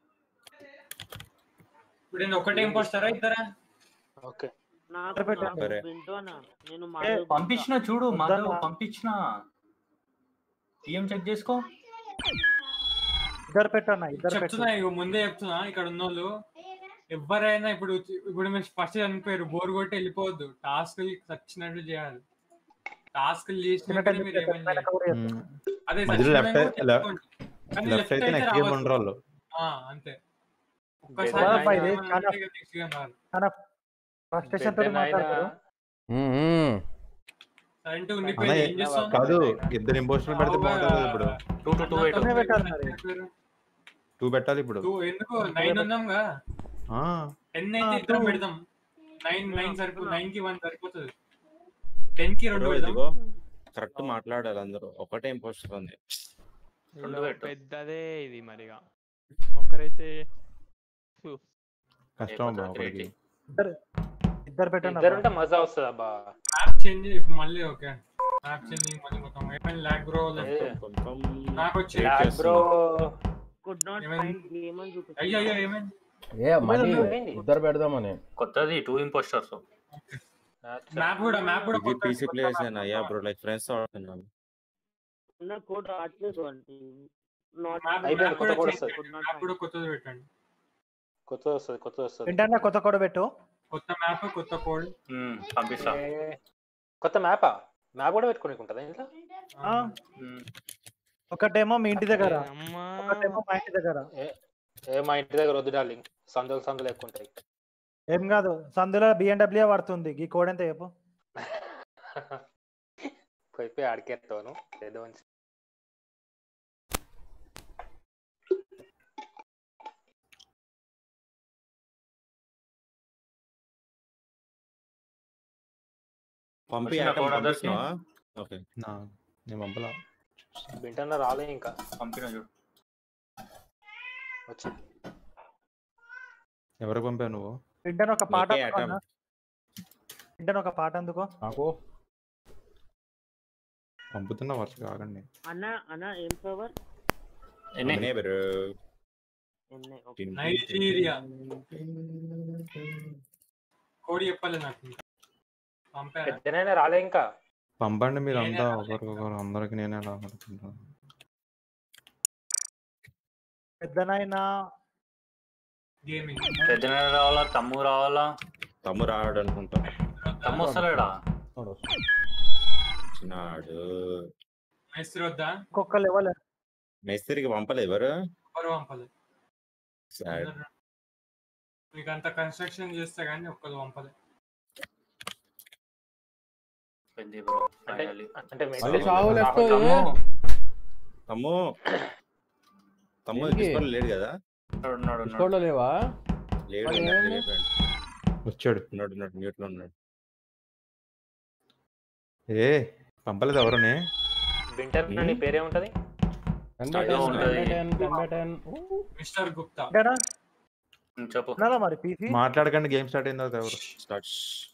ఇప్పుడు నేను ఒకటే ఇంపోస్తారా ఇద్దరా ఓకే నాకు పెట్టండి. సరే. నాకు వింటూ అన్న నేను ఏ, మాధవ్ పంపించిన చూడు మాధవ్ వద్దన్నా. పంపించిన టీఎం చెక్ చేసుకో ఇద్దరు పెట్టన్న ఇద్దరు పెట్టు చెప్తున్నా ఇగో ముందే చెప్తున్నా ఇక్కడ ఉన్నోళ్ళు ఎవరైనా ఇప్పుడు ఇప్పుడు మీరు ఫస్ట్ చనిపోయారు బోర్ కొట్టి వెళ్ళిపోవద్దు టాస్క్ వచ్చినట్లు చేయాలి టాస్క్ చిన్న చేసినట్టు టైం మీరు ఏమైనా వెనక కూడా చేయాలి. చెప్తా. అదే మధ్యలో చచ్చిపోయినా left- కూడా left- చెప్పుకోండి. కానీ లెఫ్ట్ left అయితే అయితే నెక్స్ట్ గేమ్ రావద్దు. ఉండరు వాళ్ళు ఆ, అంతే Better ఒక్కసారి ఇది ఏమన్నా చాలా- అంటే ఇక next game రాదు. ఫ్రస్ట్రేషన్ తోటి బిడ్డనైనా మాట్లాడతారు ఉమ్, ఉమ్. సైలెంట్ గా ఉండిపోయి అన్నయ్య, ఏం చేస్తావు? కాదు ఇద్దరు ఇంపోస్టర్లు పెడితే బాగుంటుంది కదా ఇప్పుడు టూ టూ టూ ఎయిట్ తొమ్మిది పెట్టాలి మరి. టూ పెట్టాలి ఇప్పుడు టూ ఎందుకు నైన్ ఉన్నాంగా ఆ, టెన్ అయితే ఆ, ఇద్దరం two. పెడదాం నైన్ నైన్ సరిపో నైన్ కి వన్ సరిపోతుంది టెన్ కి రెండు బ్రో పెడదాం ఇదిగో కరెక్ట్ మాట్లాడాలి అందరూ ఒకటే ఇంపోస్టర్ ఉంది రెండు ఇదిగో పెట్టు. పెద్దదే ఇది మరిగా ఒకరైతే కష్టం అబ్బా ఒకరికి ఇద్దరు ఇద్దరు పెట్టండి ఇద్దరు ఉంటే మజా వస్తుంది అబ్బా యాప్ చేంజ్ ఇప్పుడు మళ్ళీ ఓకే యాప్ చేంజ్ మళ్ళీ మొత్తం ఏమైనా ల్యాక్ బ్రో ఏ, కొంచెం నాకు వచ్చి Wait లాగ్ చేస్తున్నా. బ్రో కుడ్ నాట్ ఏమైంది? ఫైండ్ గేమ్ అని చూపిస్తుంది అయ్యో అయ్యో ఏమైంది ఏ మళ్ళీ ఏమైంది? ఇద్దరు పెడదామని కొత్తది టూ ఇంపోస్టర్స్ మ్యాప్ కూడా మ్యాప్ కూడా ఇది కొత్త- పీసీ కొత్త ప్లేయర్స్ map అయినా యా బ్రో లైక్ ఫ్రెండ్స్ ఆడుతున్నాను ఉన్న కోడ్ రావట్లేదు అంటే నాట్ Map- అయిపోయింది, map కూడా కొత్త code change వస్తది. చేయండి. map కూడా కొత్తది పెట్టండి కొత్తది వస్తుంది కొత్తది వస్తుంది ఏంటన్నా కొత్త కూడా పెట్టు కొత్త మ్యాప్ కొత్త కోడ్ పంపిస్తా కొత్త మ్యాపా మ్యాప్ కూడా పెట్టుకోనికి ఉంటుందా ఇంట్లో ఆ, ఒకటేమో మీ ఇంటి దగ్గర అమ్మా ఒకటేమో మా ఇంటి దగ్గర ఏ ఏ మా ఇంటి దగ్గర వద్దు డార్లింగ్ సందులు సందులు ఎక్కువ ఉంటాయి ఏం కాదు సందులో బిఎండబ్ల్యూ పడుతుంది ఈ కోడ్ ఎంత చెప్పు పోయి పోయి ఆడికేస్తాను ఏదో మంచి పంపి వచ్చిందా ఐటమ్ code అందరికి? పంపిస్తున్నావా ఓకే నా నేను పంపలా వింటన్నా రాలే ఇంకా పంపిన చూడు వచ్చి ఎవరికి పంపావు నువ్వు వింటాను ఒక పాట నీకే అందుకో atom. అన్న. వింటాను ఒక పాట అందుకో నాకు పంపుతున్నా వరుసగా ఆగండి అన్న అన్న ఏం సర్వర్ ఎన్ని నేబర్ ఎన్ఐ ఓకే నైజీరియా కోడి చెప్పాలి నాకు ఇంకా. పంపారా పెద్దనైనా రాలే ఇంకా పంపండి మీరు నేనే అంతా రాలే. ఒకరికొకరు అందరికి నేనే ఎలా ఆడుకుంటాను పెద్దనైనా గేమింగ్ పెద్ద రావాలా తమ్ము రావాలా తమ్ము రాడు అనుకుంటా తమ్ము వస్తలేడా వచ్చినాడు మేస్త్రి వద్దా ఒక్కొక్క లెవెల్ మేస్త్రికి పంపలే ఎవరు ఎవరు పంపలేదు Sad. మీకు అంత కన్స్ట్రక్షన్ చేస్తే గానీ ఒక్కరు పంపలేదు పెద్ద బ్రో అంటే ఫైనల్లీ అంటే మళ్ళీ మేస్త్రి చావు లెఫ్ట్ తమ్ము తమ్ము తమ్ము దేనికి? డిస్కౌంట్ లేడు కదా ఉన్నాడు ఉన్నాడు ఉన్నాడు డిస్కౌంట్లో లేవా లేడు మరి ఉన్నాడు, ఏమైంది? లేపాడు. వచ్చాడు ఉన్నాడు ఉన్నాడు మ్యూట్ లో ఉన్నాడు ఏ పంపలేదు ఎవరని వింటర్ నీ పేరేముంటది టెన్ బై Start టెన్ చేస్తున్నా. Ten by ten ten by ten mister Gupta వింటానా ఉమ్, చెప్పు ఉన్నారా మరి పీసీ మాట్లాడకండి గేమ్ స్టార్ట్ అయిన తర్వాత ఎవరు స్టార్ట్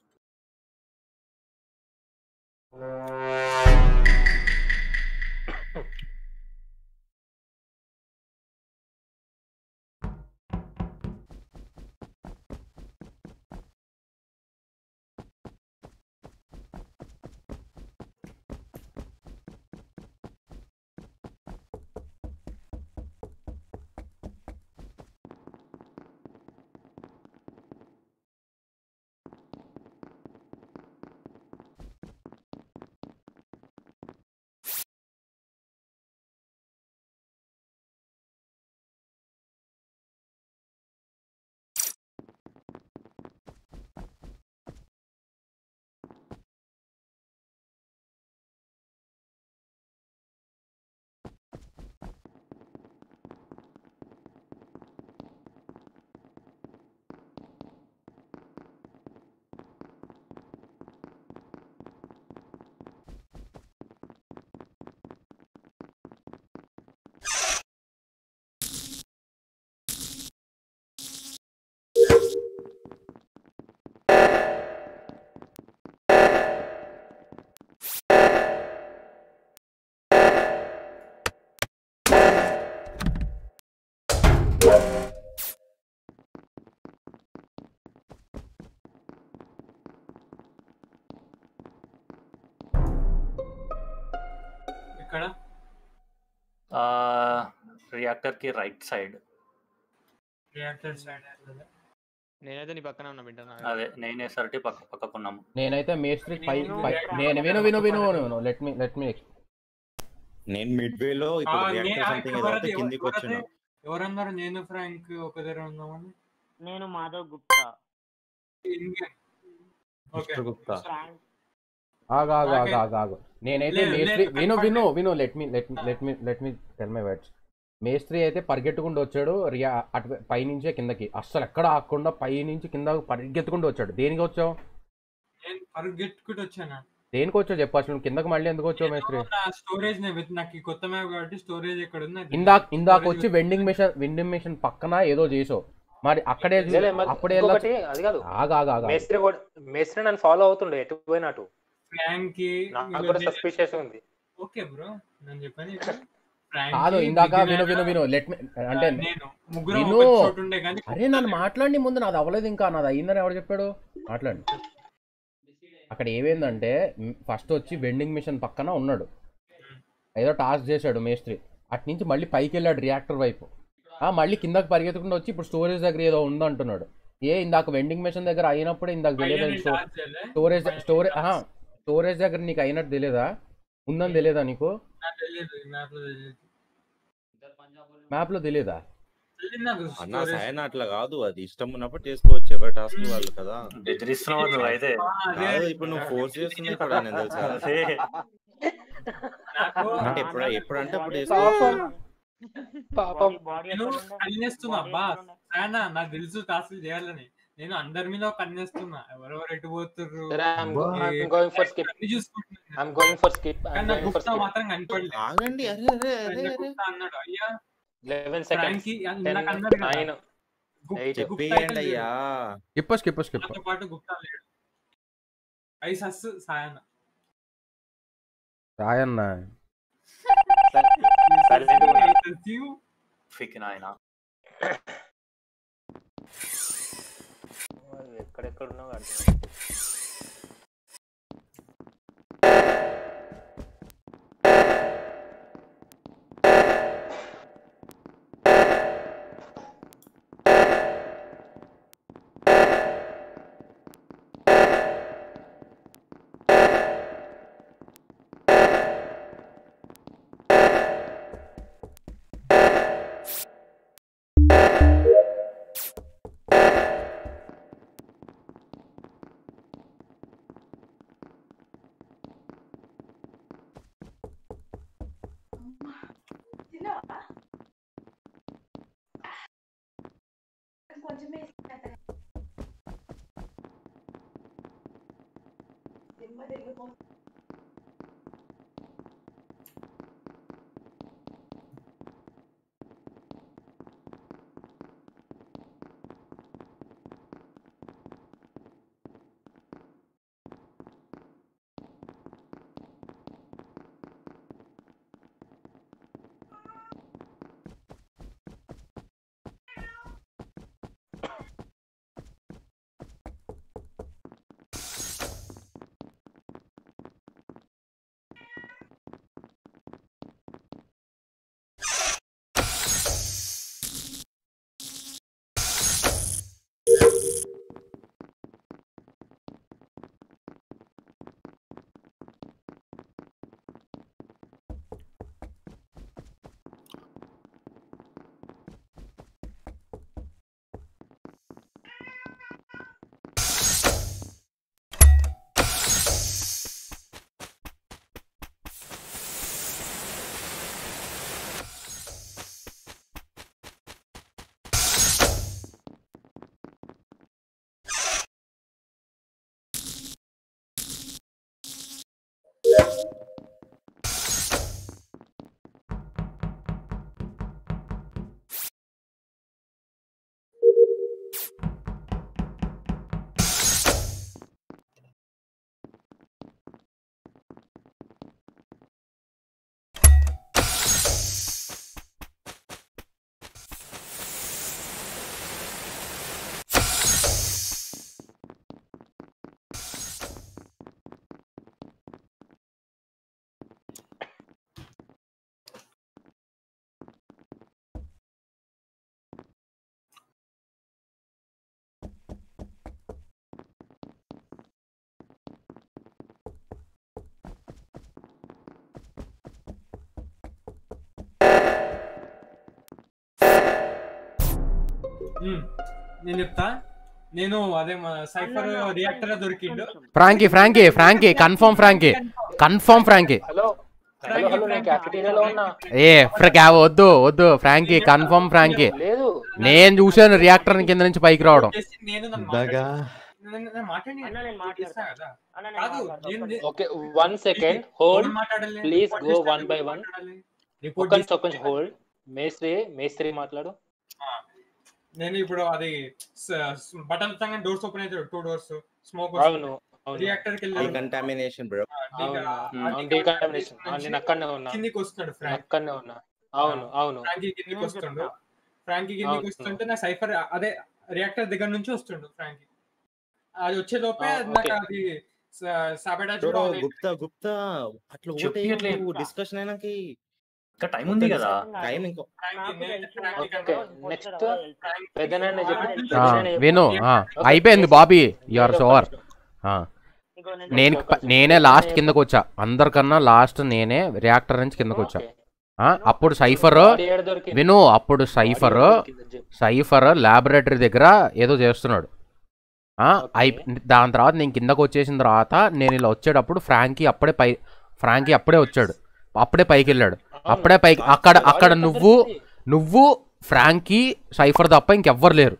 ఇక్కడ రియాక్టర్ కి రైట్ సైడ్ రియాక్టర్ సైడ్ నేనైతే నీ పక్కన ఉన్నా వింటున్నా అదే నేనే సర్టి పక్క పక్కకున్నాము నేనైతే మేస్త్రి పై నేను పై ఇక్కడ నేను విను విను విను విను లెట్ మీ లెట్ మీ నేను మిడ్ వే లో ఇప్పుడు రియాక్టర్ సంథింగ్ ఏదో అయితే కిందికి వచ్చిన ఎవరన్నారు నేను ఫ్రాంక్ ఒక దగ్గర ఉన్నామని నేను Madhav Gupta Indian okay mister Gupta Frank ఆగు ఆగు ఆగు ఆగు ఆగు నేనైతే లేదు, మేస్త్రి లేదు, విను కట్ విను విను let me let let me let me tell my words మేస్త్రి అయితే పరిగెట్టుకుంటూ వచ్చాడు రియా అటు పైనుంచే కిందకి అస్సలు ఎక్కడ ఆగకుండా పైనుంచి కింద పరిగెత్తుకుంటూ వచ్చాడు దేనికి వచ్చావు నేను పరిగెట్టుకుంటూ వచ్చాను దేనికి వచ్చావు చెప్పు అసలు నువ్వు కిందకి మళ్ళీ ఎందుకు వచ్చావు మేస్త్రి నా స్టోరేజ్ నాకు ఈ కొత్త మ్యాప్ కాబట్టి స్టోరేజ్ ఎక్కడ ఉంది అది ఇందాక ఇందాక storage వచ్చి వెండింగ్ మిషన్ వెండింగ్ మిషన్ పక్కన ఏదో చేసావు మరి అక్కడే చూ- లేలే, మరి అప్పుడే ఇంకొకటి వెళ్ళొచ్చు. అది కాదు ఆగు ఆగు ఆగు ఆగు. మేస్త్రి కూడా మేస్త్రి నన్ను ఫాలో అవుతుండే ఎటు పోయినట్టు ఫ్రాంక్ కి నాకు కూడా సస్పిషియస్ ఉంది ఓకే బ్రో నేను చెప్పాను ఫ్రాంకీ, కాదు ఇందాక బిగినర్, విను విను విను లెట్ మీ అంటే నేను ముగ్గురం విను ఒక చోట ఉండే కానీ అరే నన్ను మాట్లాడి ముందు నాది అవ్వలేదు ఇంకా నాది అయ్యిందని ఎవరు చెప్పాడు మాట్లాడండి అక్కడ ఏమైందంటే ఫస్ట్ వచ్చి వెండింగ్ మిషన్ పక్కన ఉన్నాడు ఏదో టాస్క్ చేశాడు మేస్త్రి అటు నుంచి మళ్ళీ పైకి వెళ్ళాడు రియాక్టర్ వైపు ఆ మళ్ళీ కిందకి పరిగెత్తకుండా వచ్చి ఇప్పుడు స్టోరేజ్ దగ్గర ఏదో ఉందంటున్నాడు ఏ ఇందాక వెండింగ్ మిషన్ దగ్గర అయినప్పుడే ఇందాక తెలియదు నేను టార్చ్ చేయలే. స్టోరేజ్ స్టోరేజ్ స్టోరేజ్ దగ్గర నీకు అయినట్టు తెలియదా ఉందని తెలియదా నీకు నాకు తెలియదు ఈ మ్యాప్ లో తెలియదు మ్యాప్ లో తెలియదా తెలియదు నాకు అన్న storage. సాయన అట్లా కాదు అది ఇష్టం ఉన్నప్పుడు చేసుకోవచ్చు ఎవరి టాస్క్ వాళ్ళు కదా బెదిరిస్తున్నావు నువ్వు అయితే ఆ, అదే కాదు ఇప్పుడు నువ్వు ఫోర్స్ చేస్తున్నావు కూడా నేను తెలుసా అదే నాకు అంటే ఎప్పుడు ఎప్పుడంటే అప్పుడు పాపం చేసుకోవచ్చు పాపం నేను కన్నేస్తున్నా అబ్బా సాయన నాకు తెలుసు టాస్క్ చేయాలని నేను అందరి మీద కన్నేస్తున్నా ఎవరెవరు ఎటు పోతుర్రు సరే ఐఎమ్ ఏ- గోయింగ్ ఫర్ స్కిప్ అన్ని చూసుకుంటున్నాను ఐఎమ్ గోయింగ్ ఫర్ స్కిప్ కానీ ఐఎమ్ నాకు గోయింగ్ ఫర్ గుప్తా స్కిప్ మాత్రం కనపడలేదు ఆగండి అరే అరే అరే ఆయన అరే గుప్తా అన్నాడు అయ్యా 11 సెకండ్స్ ఫ్రాంకీ అని 10 ఇందాక అన్నాడు కదా 9 గుప్- Eight. గుప్తా అయితే చెప్పేయండి లేడు. అయ్యా స్కిప్ స్కిప్ స్కిప్ నాతో పాటు గుప్తా లేడు ఐసస్ సాయన రాయన్న సైలెంట్ గా ఐసస్ యు ఫిక్ నాయన ఎక్కడెక్కడ ఉన్నావు అంటే ఉమ్, నేను చెప్తా నేను అదే మా సైఫర్ రియాక్టర్ దొరికిండు Frankie Frankie Frankie confirm Frankie confirm Frankie hello hello hello నేను క్యాఫెటీరియాలో ఉన్నా ఏ ఫ్రా వద్దు వద్దు ఫ్రాంకీ కన్ఫర్మ్ ఫ్రాంకీ లేదు నేను చూశాను రియాక్టర్ కింద నుంచి పైకి రావడం చేసి నేను నన్ను ఇందాక నేను- నేను మాట్లాడి అన్న నేను చేస్తా కదా అన్న నేను కాదు మాట్లాడతా. నేను- నేను- ఓకే వన్ సెకండ్ హోల్డ్ ఎవరు మాట్లాడాలి? ప్లీజ్ రిపోర్ట్ గో చేస్తే వన్ బై ఎవరు వన్ మాట్లాడాలి? రిపోర్ట్ ఒక్క చేస్తే కొంచెం హోల్డ్ మేస్త్రి మేస్త్రి మాట్లాడు ఆ, నేను ఇప్పుడు అది బటన్ తంగా డోర్స్ ఓపెన్ అయితే టూ డోర్స్ స్మోక్ అవును అవును రియాక్టర్ కి వెళ్ళి డీకంటామినేషన్ బ్రో అవును అవును డీకంటామినేషన్ నేను అక్కడనే ఉన్నా కిందికి వస్తున్నాడు నేను ఫ్రాంక్ అక్కడనే ఉన్నా అవును అవును ఫ్రాంకీ కిందికి నేను వస్తుండు చెప్తా. ఫ్రాంకీ కిందికి అవును. వస్తుంటే నా సైఫర్ అదే రియాక్టర్ దగ్గర నుంచి వస్తుండు ఫ్రాంకీ అది వచ్చే లోపే ఆ, నాకు ఓకే. అది సాబెటాజ్ బ్రో కూడా on అయింది. గుప్తా గుప్తా అట్లా చెప్పియట్లే. డిస్కషన్ అయినాకి ఇంకా టైం ఉంది కదా టైం ఇంకో ఫ్రాంకీ నాకు నేను- తెలిసి ఫ్రాంకీ నాకు ఓకే కన్ఫర్మ్. నెక్స్ట్ ఫ్రాంకీ పెద్దనాన్న చెప్పు ఆల్రెడీ ఆ, పెద్దనాన్న చెప్పు విను ఆ, ఓకే, అయిపోయింది కేసు- బాబీ యూఆర్ కేసు సోవర్ ఫస్ట్. ఇగో నేను నేను ఒక్క నిమిషం. నేనే లాస్ట్ కిందకు వచ్చా అందరికన్నా లాస్ట్ నేనే రియాక్టర్ నుంచి కిందకు వచ్చా ఓకే. ఆ, అప్పుడు సైఫర్ బాడీ ఏడ దొరికింది? విను అప్పుడు సైఫర్ బాడీ ఏడ దొరికింది చెప్పు. సైఫర్ ల్యాబొరేటరీ దగ్గర ఏదో చేస్తున్నాడు ఆ, ఓకే. అయి దాని తర్వాత నేను కిందకు వచ్చేసిన తర్వాత నేను ఇలా వచ్చేటప్పుడు ఫ్రాంకీ అప్పుడే పై ఫ్రాంకీ అప్పుడే వచ్చాడు అప్పుడే పైకి వెళ్ళాడు అవును. అప్పుడే పైకి బాడీ అక్కడ బాడీ అక్కడ ఎక్కడ నువ్వు దొరికింది? నువ్వు ఫ్రాంకీ సైఫర్ తప్ప ఇంకెవ్వరు లేరు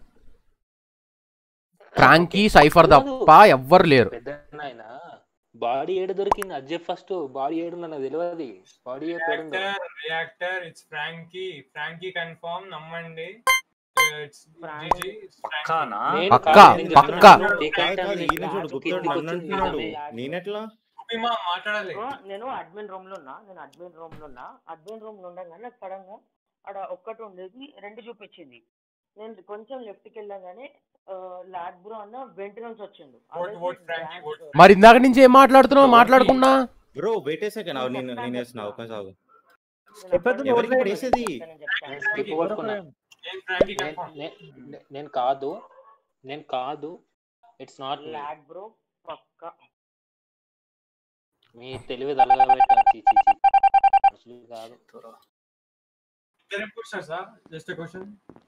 ఫ్రాంకీ సైఫర్ తప్ప ఎవ్వరు లేరు పెద్దనాయన బాడీ ఏడు దొరికింది అది చెప్పు ఫస్ట్ బాడీ ఏడు నాకు తెలియదు బాడీ ఏడు reactor reactor it's Frankie Frankie confirm నమ్మండి ఇట్స్ ఫ్రాంకీ. జీజీ ఇట్స్ పక్కానా ఫ్రాంకీ. పక్కా, కాదు, నేను పక్కా. చెప్తున్నాను. కాదు, Take కాదు, time ఈయన చూడు కిందకి గుప్తాడు వచ్చింది నన్ను అంటున్నాడు నిజమే. నేనెట్లా ఉపిమా మాట్లాడాలి ఇగో నేను అడ్మిన్ రూమ్ లో ఉన్నా నేను అడ్మిన్ రూమ్ లో ఉన్నా అడ్మిన్ రూమ్ లో ఉండగానే నాకు సడన్ అక్కడ ఒక్కటి ఉండేది రెండు చూపించింది నేను కొంచెం లెఫ్ట్ కి వెళ్ళగానే లాడ్ బ్రో అన్న వెంట నుంచి వచ్చిండు ఓట్ ఓట్ ఫ్రాంకీ ఓట్ మరి ఇందాక నుంచి ఏం మాట్లాడుతున్నావు మాట్లాడుకున్నా బ్రో వెయిట్ చేసాక నేను నేను వేసిన ఒక సాగు చెప్పొద్దు, ఎవరికి ఇప్పుడు వేసేది నేను స్కిప్ కొట్టుకున్నా నేను ఫ్రాంకీ నేను- కన్ఫర్మ్ నే- నే- నేను కాదు నేను కాదు ఇట్స్ నాట్ లాడ్ బ్రో పక్క మీ తెలివి దళగా పెట్టారు చీ, చీ, చీ. అసలు కాదు ఇద్దరు ఇంపోస్టర్స్ జస్ట్ క్వశ్చన్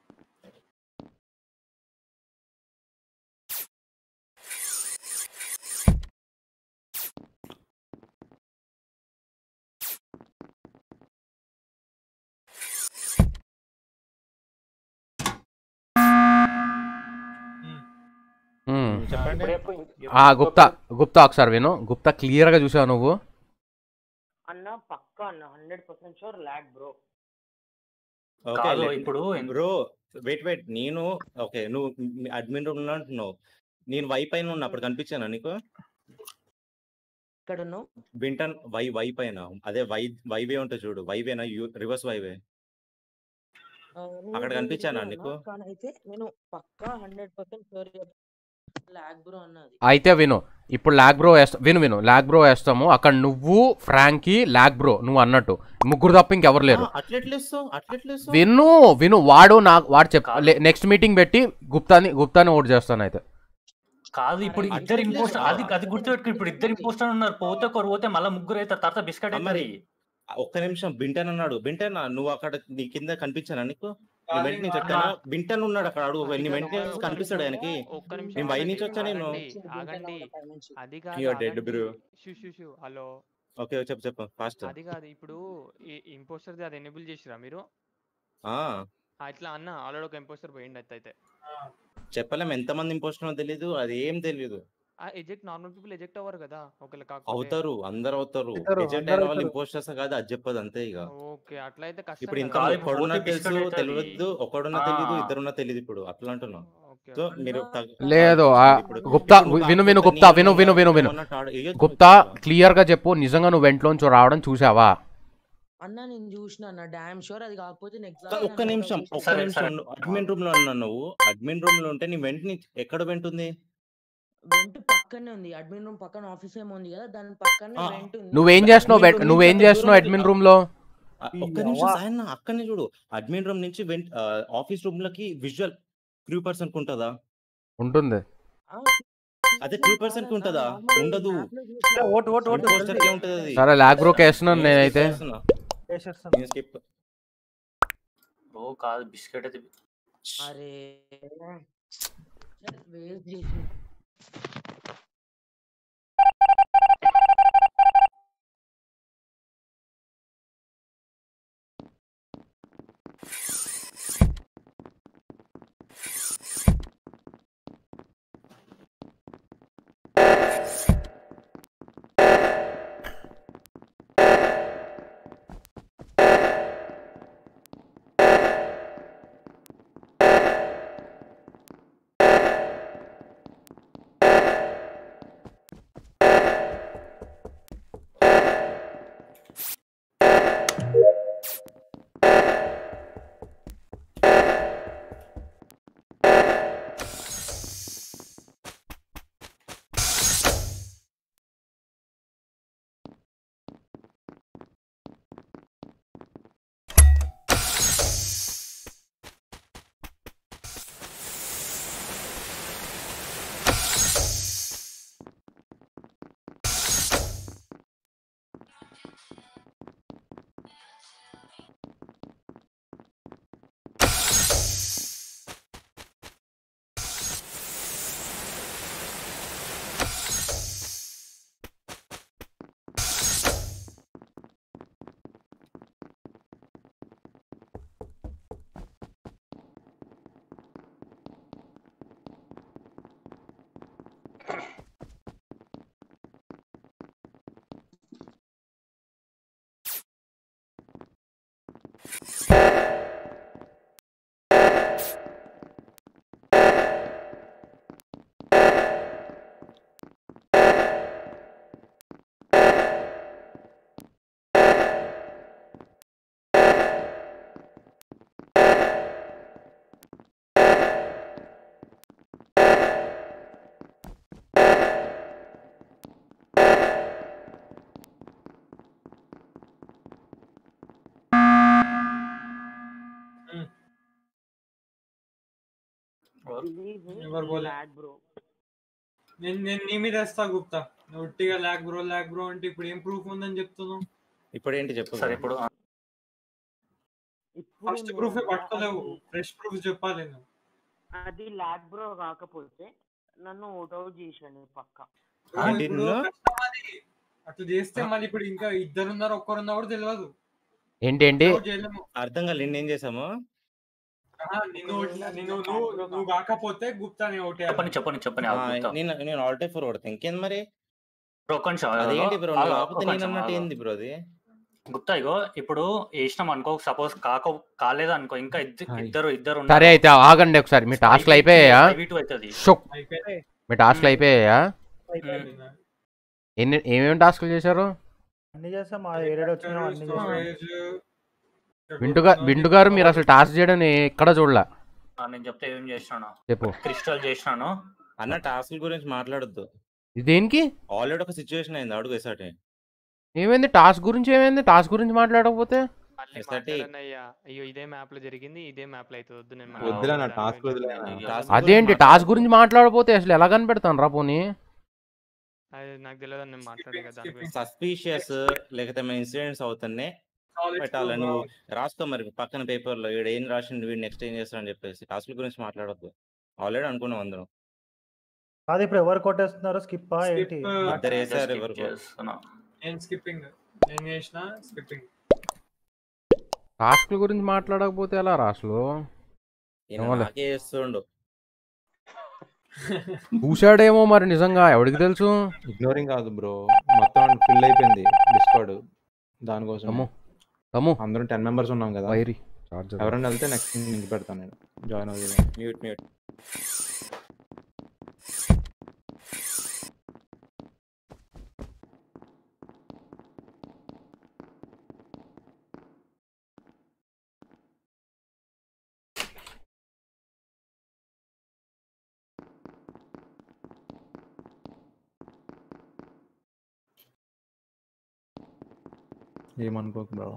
ఉమ్. చెప్పండి ఇప్పుడు చెప్పు, ఆ గుప్తా గుప్తా ఒకసారి విను గుప్తా క్లియర్ గా చూసావు నువ్వు అన్న పక్క అన్న hundred percent sure lad bro okay కాదు ఇప్పుడు బ్రో వెయిట్ వెయిట్ నేను ఓకే నువ్వు అడ్మిన్ రూమ్ లో అంటున్నావు నేను వై పైన ఉన్నా అప్పుడు కనిపించానా నీకు ఇక్కడ ఉన్నావు వింటన్ వై వై పైన అదే వై వైవే ఉంటుంది చూడు వైవేనా రివర్స్ వైవే అక్కడ కనిపించానా నీకు? కానీ అయితే నేను పక్కా hundred percent sure lag bro అన్నది అయితే విను ఇప్పుడు లాగ్ బ్రో వేస్తా విను విను లాగ్ బ్రో వేస్తాము అక్కడ నువ్వు ఫ్రాంకీ లాగ్ బ్రో నువ్వు అన్నట్టు ముగ్గురు తప్ప ఇంకెవరు లేరు అట్లెట్లేస్తావు అట్లెట్లేస్తావు విను విను వాడు నాకు వాడు చెప్ నెక్స్ట్ మీటింగ్ పెట్టి గుప్తాని గుప్తాని ఓట్ చేస్తాను అయితే కాదు ఇప్పుడు అరే, ఇద్దరు అట్లే ఇంపోస్టర్ లేదా? అది అది గుర్తుపెట్టుకు ఇప్పుడు ఇద్దరు ఇంపోస్టర్ ఉన్నారు పోతే ఒకరు పోతే మళ్ళీ ముగ్గురు అవుతారు తర్వాత బిస్కెట్ ఆ, మరి అవుతుంది ఒక్క నిమిషం బింటన్ అన్నాడు బింటన్ నువ్వు అక్కడ నీ కింద కనిపించానా నీకు నీ వెంట నుంచి వచ్చానా బింటన్ ఉన్నాడు అక్కడ అడుగు నీ వెంట నుంచి కనిపిస్తాడు ఆయనకి ఒక్క నిమిషం నేను బయట ఆగండి, నుంచి వచ్చా నేను ఆగండి, ఆగండి అది కాదు You're dead, ఆగండి. bro. షూ షూ షూ హలో ఓకే చెప్పు చెప్పు ఫాస్ట్ అది కాదు ఇప్పుడు ఈ ఇంపోస్టర్ అది ఎనేబుల్ చేసిరా మీరు ఆ ఆ, ఇట్లా అన్న ఆల్రెడీ ఒక ఇంపోస్టర్ పోయింది అయితే అయితే చెప్పలేం ఎంత మంది ఇంపోస్టర్ తెలియదు అది ఏం తెలియదు ఆ ఎజెక్ట్ నార్మల్ పీపుల్ ఎజెక్ట్ అవ్వరు కదా ఒకవేళ కాకపోతే అవుతారు అందరు అవుతారు అవుతారు, ఎజెంట్ అందరు అయిన వాళ్ళు అవుతారు. ఇంపోస్టర్స్ కాదు అది చెప్పదు అంతే ఇక ఓకే అట్లయితే కష్టం ఇప్పుడు ఇంత కదా. కాదు, ఒకడున్నా పోతే తెలుసు biscuit అవుతుంది. తెలియదు ఒకడున్నా ఆ. తెలియదు ఇద్దరున్నా తెలియదు ఇప్పుడు అట్లా అంటున్నాం ఓకే, సో ఓకే. మీరు తగ్గ- లేదు, ఆ, ఆ, ఇప్పుడు- గుప్తా, ఇప్పుడు నువ్వు విను, విను, కాకపోతే గుప్తా, విను, నేను విను, విను, విను. ఏమన్నట్టు ఆడ- వేయొచ్చు గుప్తా కదా. క్లియర్ గా చెప్పు నిజంగా నువ్వు వెంట్లోంచి రావడం చూసావా అన్న నేను చూసిన అన్న డామ్ షూర్ అది కాకపోతే నెక్స్ట్ కా- ఒక్క నిమిషం ఒక్క సరే, నిమిషం సరే. అడ్మిన్ రూమ్ లో ఉన్నావు నువ్వు అడ్మిన్ రూమ్ లో ఉంటే నీ వెంట నుంచి ఎక్కడ వెంట ఉంది వెంట్ పక్కనే ఉంది అడ్మిన్ రూమ్ పక్కన ఆఫీస్ ఏమో ఉంది కదా దాని పక్కనే ఆ, వెంట్ ఉంది నువ్వేం చేస్తున్నావు admin వెంట్- room నువ్వేం నుంచి అంత చేస్తున్నావు దూరం అడ్మిన్ ఉంది. రూమ్ లో ఆ, ఒక్క ఈ నిమిషం అవ్వ. సాయన్న అక్కడనే చూడు అడ్మిన్ రూమ్ నుంచి వెంట ఆఫీస్ రూమ్ లకి విజువల్ క్రూ పర్సన్ కి ఉంటుందా ఉంటుంది ఆ, అదే క్రూ పర్సన్ కి ఉంటుందా normal ఉండదు map లో చూసిన. ఓటు ఓటు ఓటు ఇంపోస్టర్ కే ఉంటది అది సరే లాగ్ బ్రోకి వేస్తున్నాను నేను skip నేనైతే చేస్తున్నా. వేసేస్తాను నేను skip. ఓ కాదు బిస్కెట్ అయితే అరే వేస్ట్ చేసి Believe me, ఎవరు పోలే lad bro. నేను నేను నీ మీద వేస్తా గుప్తా నువ్వు ఉట్టిగా ల్యాక్ బ్రో ల్యాక్ బ్రో అంటే ఇప్పుడు ఏం ప్రూఫ్ ఉందని చెప్తున్నావు ఇప్పుడు ఏంటి చెప్పు సరే ఇప్పుడు ఇప్పుడు ఫస్ట్ నేను ప్రూఫ్ కూడా పట్టుకోలేవు అది ఫ్రెష్ ప్రూఫ్ చెప్పాలి నువ్వు అది ల్యాడ్ బ్రో కాకపోతే నన్ను ఓట్అవుట్ చేసాడు పక్క బ్రో, ఏంటి ఇప్పుడు నిన్ను? కష్టం అది అట్లా చేస్తే మళ్ళీ ఇప్పుడు ఇంకా ఇద్దరు ఉన్నారు ఒక్కరున్నా కూడా తెలియదు ఏంటి ఏంటి Out చేయలేము అర్థం కాదు నిన్న ఏం చేసాము ఆహా, నిన్ను నిన్ను నువ్వు నువ్వు కాకపోతే గుప్తాని ఒకటి చెప్పండి చెప్పండి చెప్పండి ఆ, ఆగుతా. నేను నేను ఆల్ టైప్ ఫోర్ కొడతా ఇంకేంది మరి బ్రో, ఒక్క నిమిషం ఆగు, అదేంటి బ్రో ఆగు, నువ్వు ఆగు, ఆపితే ఒక్క నేను నిమిషం అన్నట్టు ఆగు. ఏంది బ్రో అది గుప్తా ఇగో ఇప్పుడు వేసినాం అనుకో సపోజ్ కాక కాలేదు అనుకో ఇంకా ఇద్ద- హాయ్. ఇద్దరు ఇద్దరు సరే అయితే ఆగండి ఒకసారి మీ టాస్క్లు అయిపోయాయా అవుతుంది షుక్ అయిపోయింది మీ టాస్క్లు అయిపోయాయా అయిపోయింది. ఎన్ని ఏమేమి టాస్క్లు చేశారు అన్ని చేస్తాం ఆ ఏరియా వచ్చినా అన్ని చేస్తాం స్టోరేజ్ వింటుగా వింటు గారు మీరు అసలు టాస్క్ చేయడం నేను ఎక్కడ చూడలే నేను చెప్తే ఏం చేసినాను చెప్పు క్రిస్టల్ చేసినాను అన్న టాస్క్ గురించి మాట్లాడొద్దు ఇది దేనికి ఆల్రెడీ ఒక సిచ్యువేషన్ అయింది అడుగు ఎసాటి ఏమైంది టాస్క్ గురించి ఏమైంది టాస్క్ గురించి మాట్లాడకపోతే మళ్ళీ ఎస్ఆర్టీ మాట్లాడనయ్యా అయ్యో ఇదే మ్యాప్ లో జరిగింది ఇదే మ్యాప్ లో అవుతుంది వద్దు నేను మళ్ళీ వద్దులే నా దాని టాస్క్ గురించి వదిలే మాట్లాడను. టాస్క్ అదేంటి గురించి టాస్క్ గురించి మాట్లాడకపోతే అసలు ఎలా కనిపెడతాను రా పోనీ అది నాకు తెలియదు నేను మాట్లాడే కదా దాని గురించి సస్పీషియస్ లేకపోతే ఏమైనా ఇన్సిడెంట్స్ అవుతున్నాయి పెట్టాలి నువ్వు రాసుకో మరి పక్కన పేపర్ లో వీడు ఏం రాసిండు వీడు నెక్స్ట్ ఏం చేస్తాడు అని చెప్పేసి టాస్క్ గురించి మాట్లాడొద్దు ఆల్రెడీ అనుకున్నాం అందరం కాదు ఇప్పుడు ఎవరు కొట్టేస్తున్నారు స్కిప్ ఏంటి Skip, ఇద్దరు వేసారు Skip ఎవరు చేస్తున్నా. నేను స్కిప్పింగ్ నేను చేసిన స్కిప్పింగ్ టాస్క్ల గురించి మాట్లాడకపోతే ఎలా రా అసలు ఈయన ఏమోలే. నాకే చేస్తుండు చూశాడేమో మరి నిజంగా ఎవడికి తెలుసు ఇగ్నోరింగ్ కాదు బ్రో మొత్తం ఫిల్ అయిపోయింది డిస్కార్డ్ దానికోసం తమ్ము తమ్ము అందరం టెన్ మెంబర్స్ ఉన్నాం కదా వైరి చార్జర్ ఎవరైనా వెళ్తే నెక్స్ట్ లింక్ పెడతాను నేను జాయిన్ అవుతుంది మ్యూట్ మ్యూట్ ఏమనుకోకు bro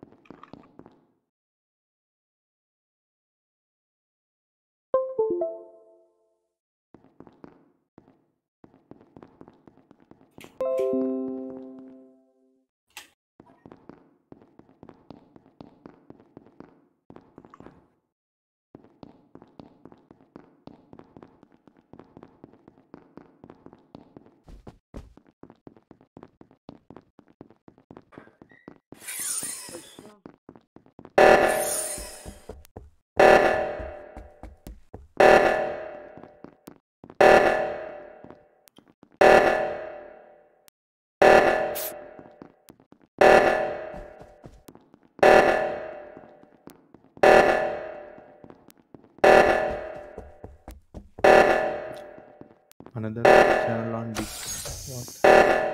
another channel on D. What?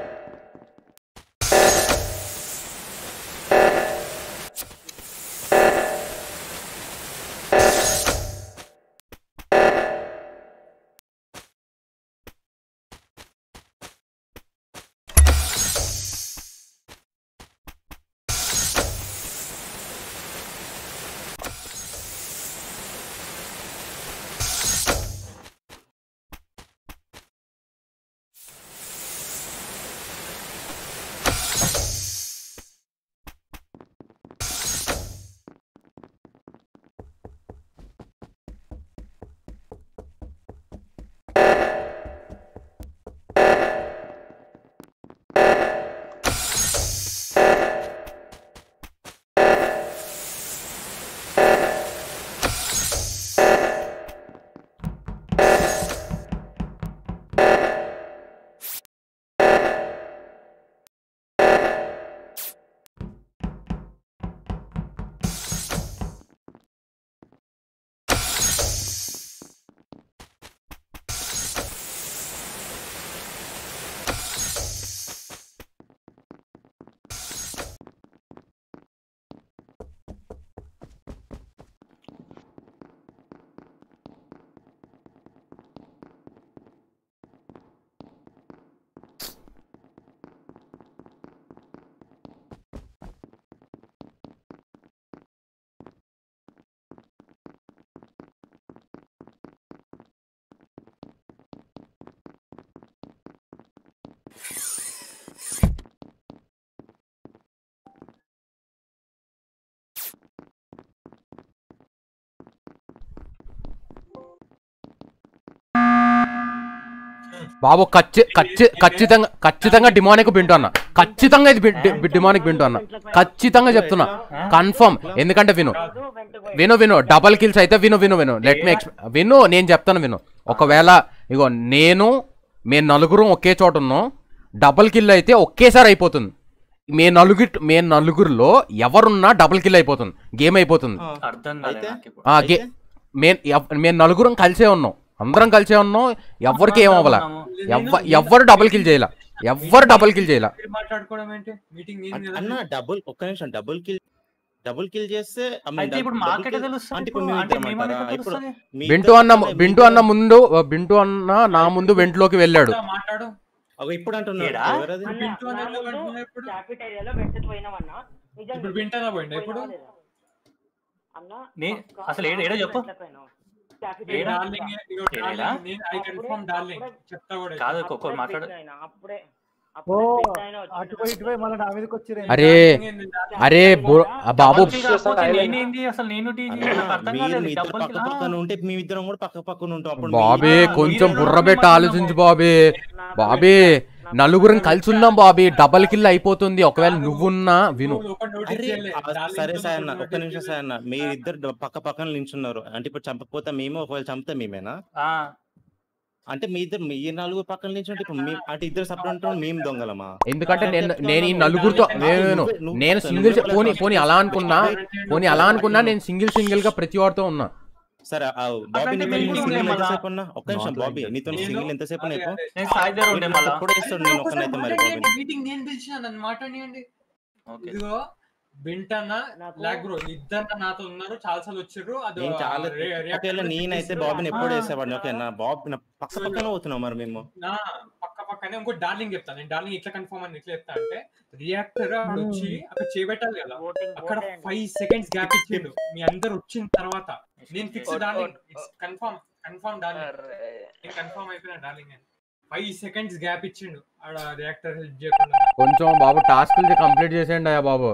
బాబు ఖచ్చి ఖచ్చి ఖచ్చితంగా ఖచ్చితంగా డిమానిక్ బింటు అన్న ఖచ్చితంగా ఇది బి- డి- డిమానిక్ బింటు అన్న ఖచ్చితంగా చెప్తున్నా కన్ఫర్మ్ ఎందుకంటే విను విను విను డబల్ కిల్స్ అయితే విను విను విను లెట్ మీ ఎక్స్ విను నేను చెప్తాను విను ఒకవేళ ఇగో నేను మేము నలుగురం ఒకే చోట ఉన్నాం డబల్ కిల్ అయితే ఒకేసారి అయిపోతుంది మే నలుగురు మే నలుగురిలో ఎవరున్నా డబుల్ కిల్ అయిపోతుంది గేమ్ అయిపోతుంది అర్థం కాలేదు అయితే? నాకు ఇప్పుడు. ఆ, గే మేము ఎవ్- మేము నలుగురం కలిసే ఉన్నాం అందరం కలిసే ఉన్నాం ఎవరికి ఏం అవ్వాల ఎవ్వ ఎవ్వరు డబుల్ కిల్ చేయాల ఎవ్వరు డబుల్ కిల్ చేయాల మీరు మాట్లాడుకోవడం ఏంటి మీటింగ్ నేను కదా అన్న డబుల్ ఒక్క నిమిషం డబుల్ కిల్ డబుల్ కిల్ చేస్తే I mean, అయితే dou- ఇప్పుడు double మాకెట్లా kill- తెలుస్తుంది అంటే ఇప్పుడు? ఇప్పుడు అంటే మేము మేమని ఇద్దరం ఎట్లా ఇప్పుడు తెలుస్తుంది? మీ బింటు ఇద్దరు అన్న అంటే బింటు మీ అన్న ముందు బింటు అన్న నా ముందు వెంట్లోకి వెళ్ళాడు మాట్లాడు అగో ఇప్పుడు అంటున్నాడు ఏడా? ఎవరది అన్న, బింటు నా అనేది ముందు అంటున్నా ఇప్పుడు క్యాఫెటేరియాలో వెంటనే పోయినామన్నా నిజంగా ఇప్పుడు బింటనా పోయిందా ఇప్పుడు పోయినావా లేదా? అన్న నే- పక్కా అసలు ఏడ- ఏడ నా ముందు చెప్పు? వెంటనే పోయినావు. ఏ క్యాఫెటేరియా డార్లింగ్ ఇగో ఏడా? డార్లింగ్ నేను ఐ అప్పుడే- కన్ఫర్మ్ డార్లింగ్ అప్పుడే- చెప్తా కూడా కాదు ఇప్పుడు. ఒక్కొక్కరు మాట్లాడు అప్పుడే అయినా, అప్పుడే ఓ అప్పుడే బిగ్ అయినా వచ్చిండు అటు పోయి ఇటు పోయి మళ్ళీ నా మీదకి వచ్చి అరే అరే బో- ఆ బాబు డబుల్ కిల్ కాకపోతే నేనేంది అసలు నేను టీజీ అన్న, నాకు అర్థం మీరు కాలేదు మీ ఇద్దరు డబుల్ పక్క కిల్ పక్కన ఉంటే మీ ఇద్దరం కూడా పక్క పక్కన ఉంటాం అప్పుడు బాబే మీ- కొంచెం మీరు బుర్ర ఎవరు పెట్టి ఆలోచించు బాబే బాబే నలుగురం కలిసి ఉన్నాం బాబీ డబల్ కిల్ అయిపోతుంది ఒకవేళ నువ్వున్నా విను నువ్వు ఒకటి notice అరే చేయలే. ఆ, డార్లింగ్ సరే తో సార్ ఒకటి అన్న ఒక్క notice నిమిషం చేయలే. సార్ అన్న మీరిద్దరు పక్క పక్కన నించున్నారు అంటే ఇప్పుడు చంపకపోతే మేము ఒకవేళ చంపితే మేమేనా ఆ, అంటే మీ ఇద్దరు మీ నలుగురు పక్కన నించుంటే ఇప్పుడు మేము అంటే ఇద్దరు సపరేట్ ఉంటాం మేము దొంగలమా ఎందుకంటే నేను నేను ఈ నలుగురితో నేను నేను- నేను సింగిల్ పోనీ పోనీ అలా అనుకున్నా పోనీ అలా అనుకున్నా నేను సింగిల్ సింగిల్ గా ప్రతి వాడితో ఉన్నా సరే ఆ, బాబీ అట్లాంటి నీతో meeting సింగిల్ ఏమన్నా? ఎంతసేపు ఉన్నా ఒక్క నిమిషం Not బాబీ like that. నీతో నేను- సింగిల్ ఎంతసేపు అదే, నీకు అదే. నేను సాయి దగ్గర ఉండే మళ్ళా ఎప్పుడు వేస్తాడు నేను ఒకసారి ఒక్కనైతే మరి బాబీ మాట్లాడియండి. మీటింగ్ నేను పిలిచిన నన్ను మాట్లాడియండి ఓకే ఇదిగో బింటన్న నాకు- బ్లాక్ బ్రో ఇద్దరు నాతో ఉన్నారు చాలా సార్లు వచ్చారు అది నేను చాలా రే- reactor ఒకవేళ నేనైతే చేస్తారు. బాబీని ఎప్పుడు ఆ, వేసేవాడిని ఓకే నా బాబు నా పక్క పక్కన పోతున్నాం మరి మేము నా పక్క పక్కనే ఇంకో డార్లింగ్ చెప్తాను నేను డార్లింగ్ ఇట్లా కన్ఫర్మ్ అని ఇట్లా చెప్తా అంటే రియాక్టర్ అక్కడ వచ్చి అక్కడ చేపెట్టాలి కదా ఓటింగ్ అక్కడ ఓటే అండి. ఫైవ్ సెకండ్స్ గ్యాప్ ఇచ్చిండు మీ అందరు వచ్చిన తర్వాత నేను fix darling it's confirm confirm darling నేను కన్ఫర్మ్ అయిపోయినా డార్లింగ్ అని ఫైవ్ సెకండ్స్ గ్యాప్ ఇచ్చిండు ఆడ రియాక్టర్ హెల్ప్ చేయకుండా కొంచెం బాబు టాస్క్ కంప్లీట్ చేసేయండి అయ్యా బాబు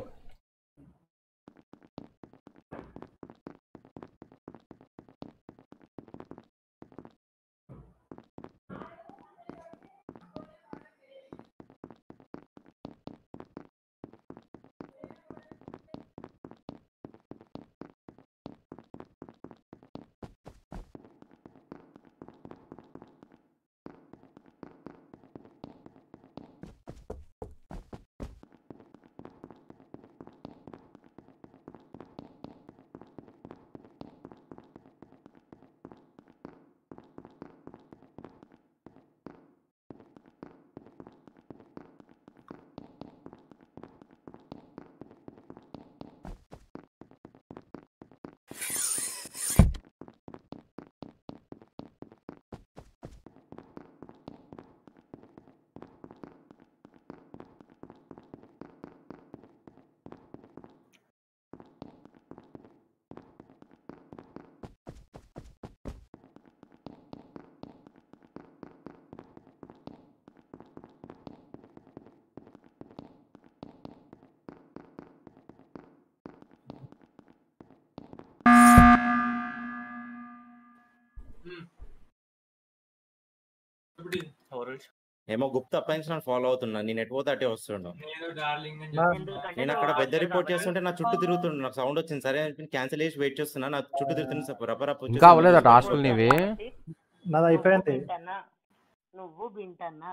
ఇప్పుడు ఇది. ఎవరు ఏమో గుప్త అప్లయన్స్ ఫాలో అవుతున్నా నేను ఎటు పోతే అటే వస్తుండు నేను డార్లింగ్ అని నా- చెప్తున్నా. నేను అక్కడ పెద్ద రిపోర్ట్ చేస్తుంటే నా చుట్టూ తిరుగుతుండు నాకు సౌండ్ వచ్చింది సరే క్యాన్సిల్ చేసి వెయిట్ చేస్తున్నా నా చుట్టూ తిరుగుతుంది రబ్బర్ ఇంకా అవ్వలేదా టాస్కులు నీవి నాది అయిపోయింది బింటన్నా నువ్వు బింటన్నా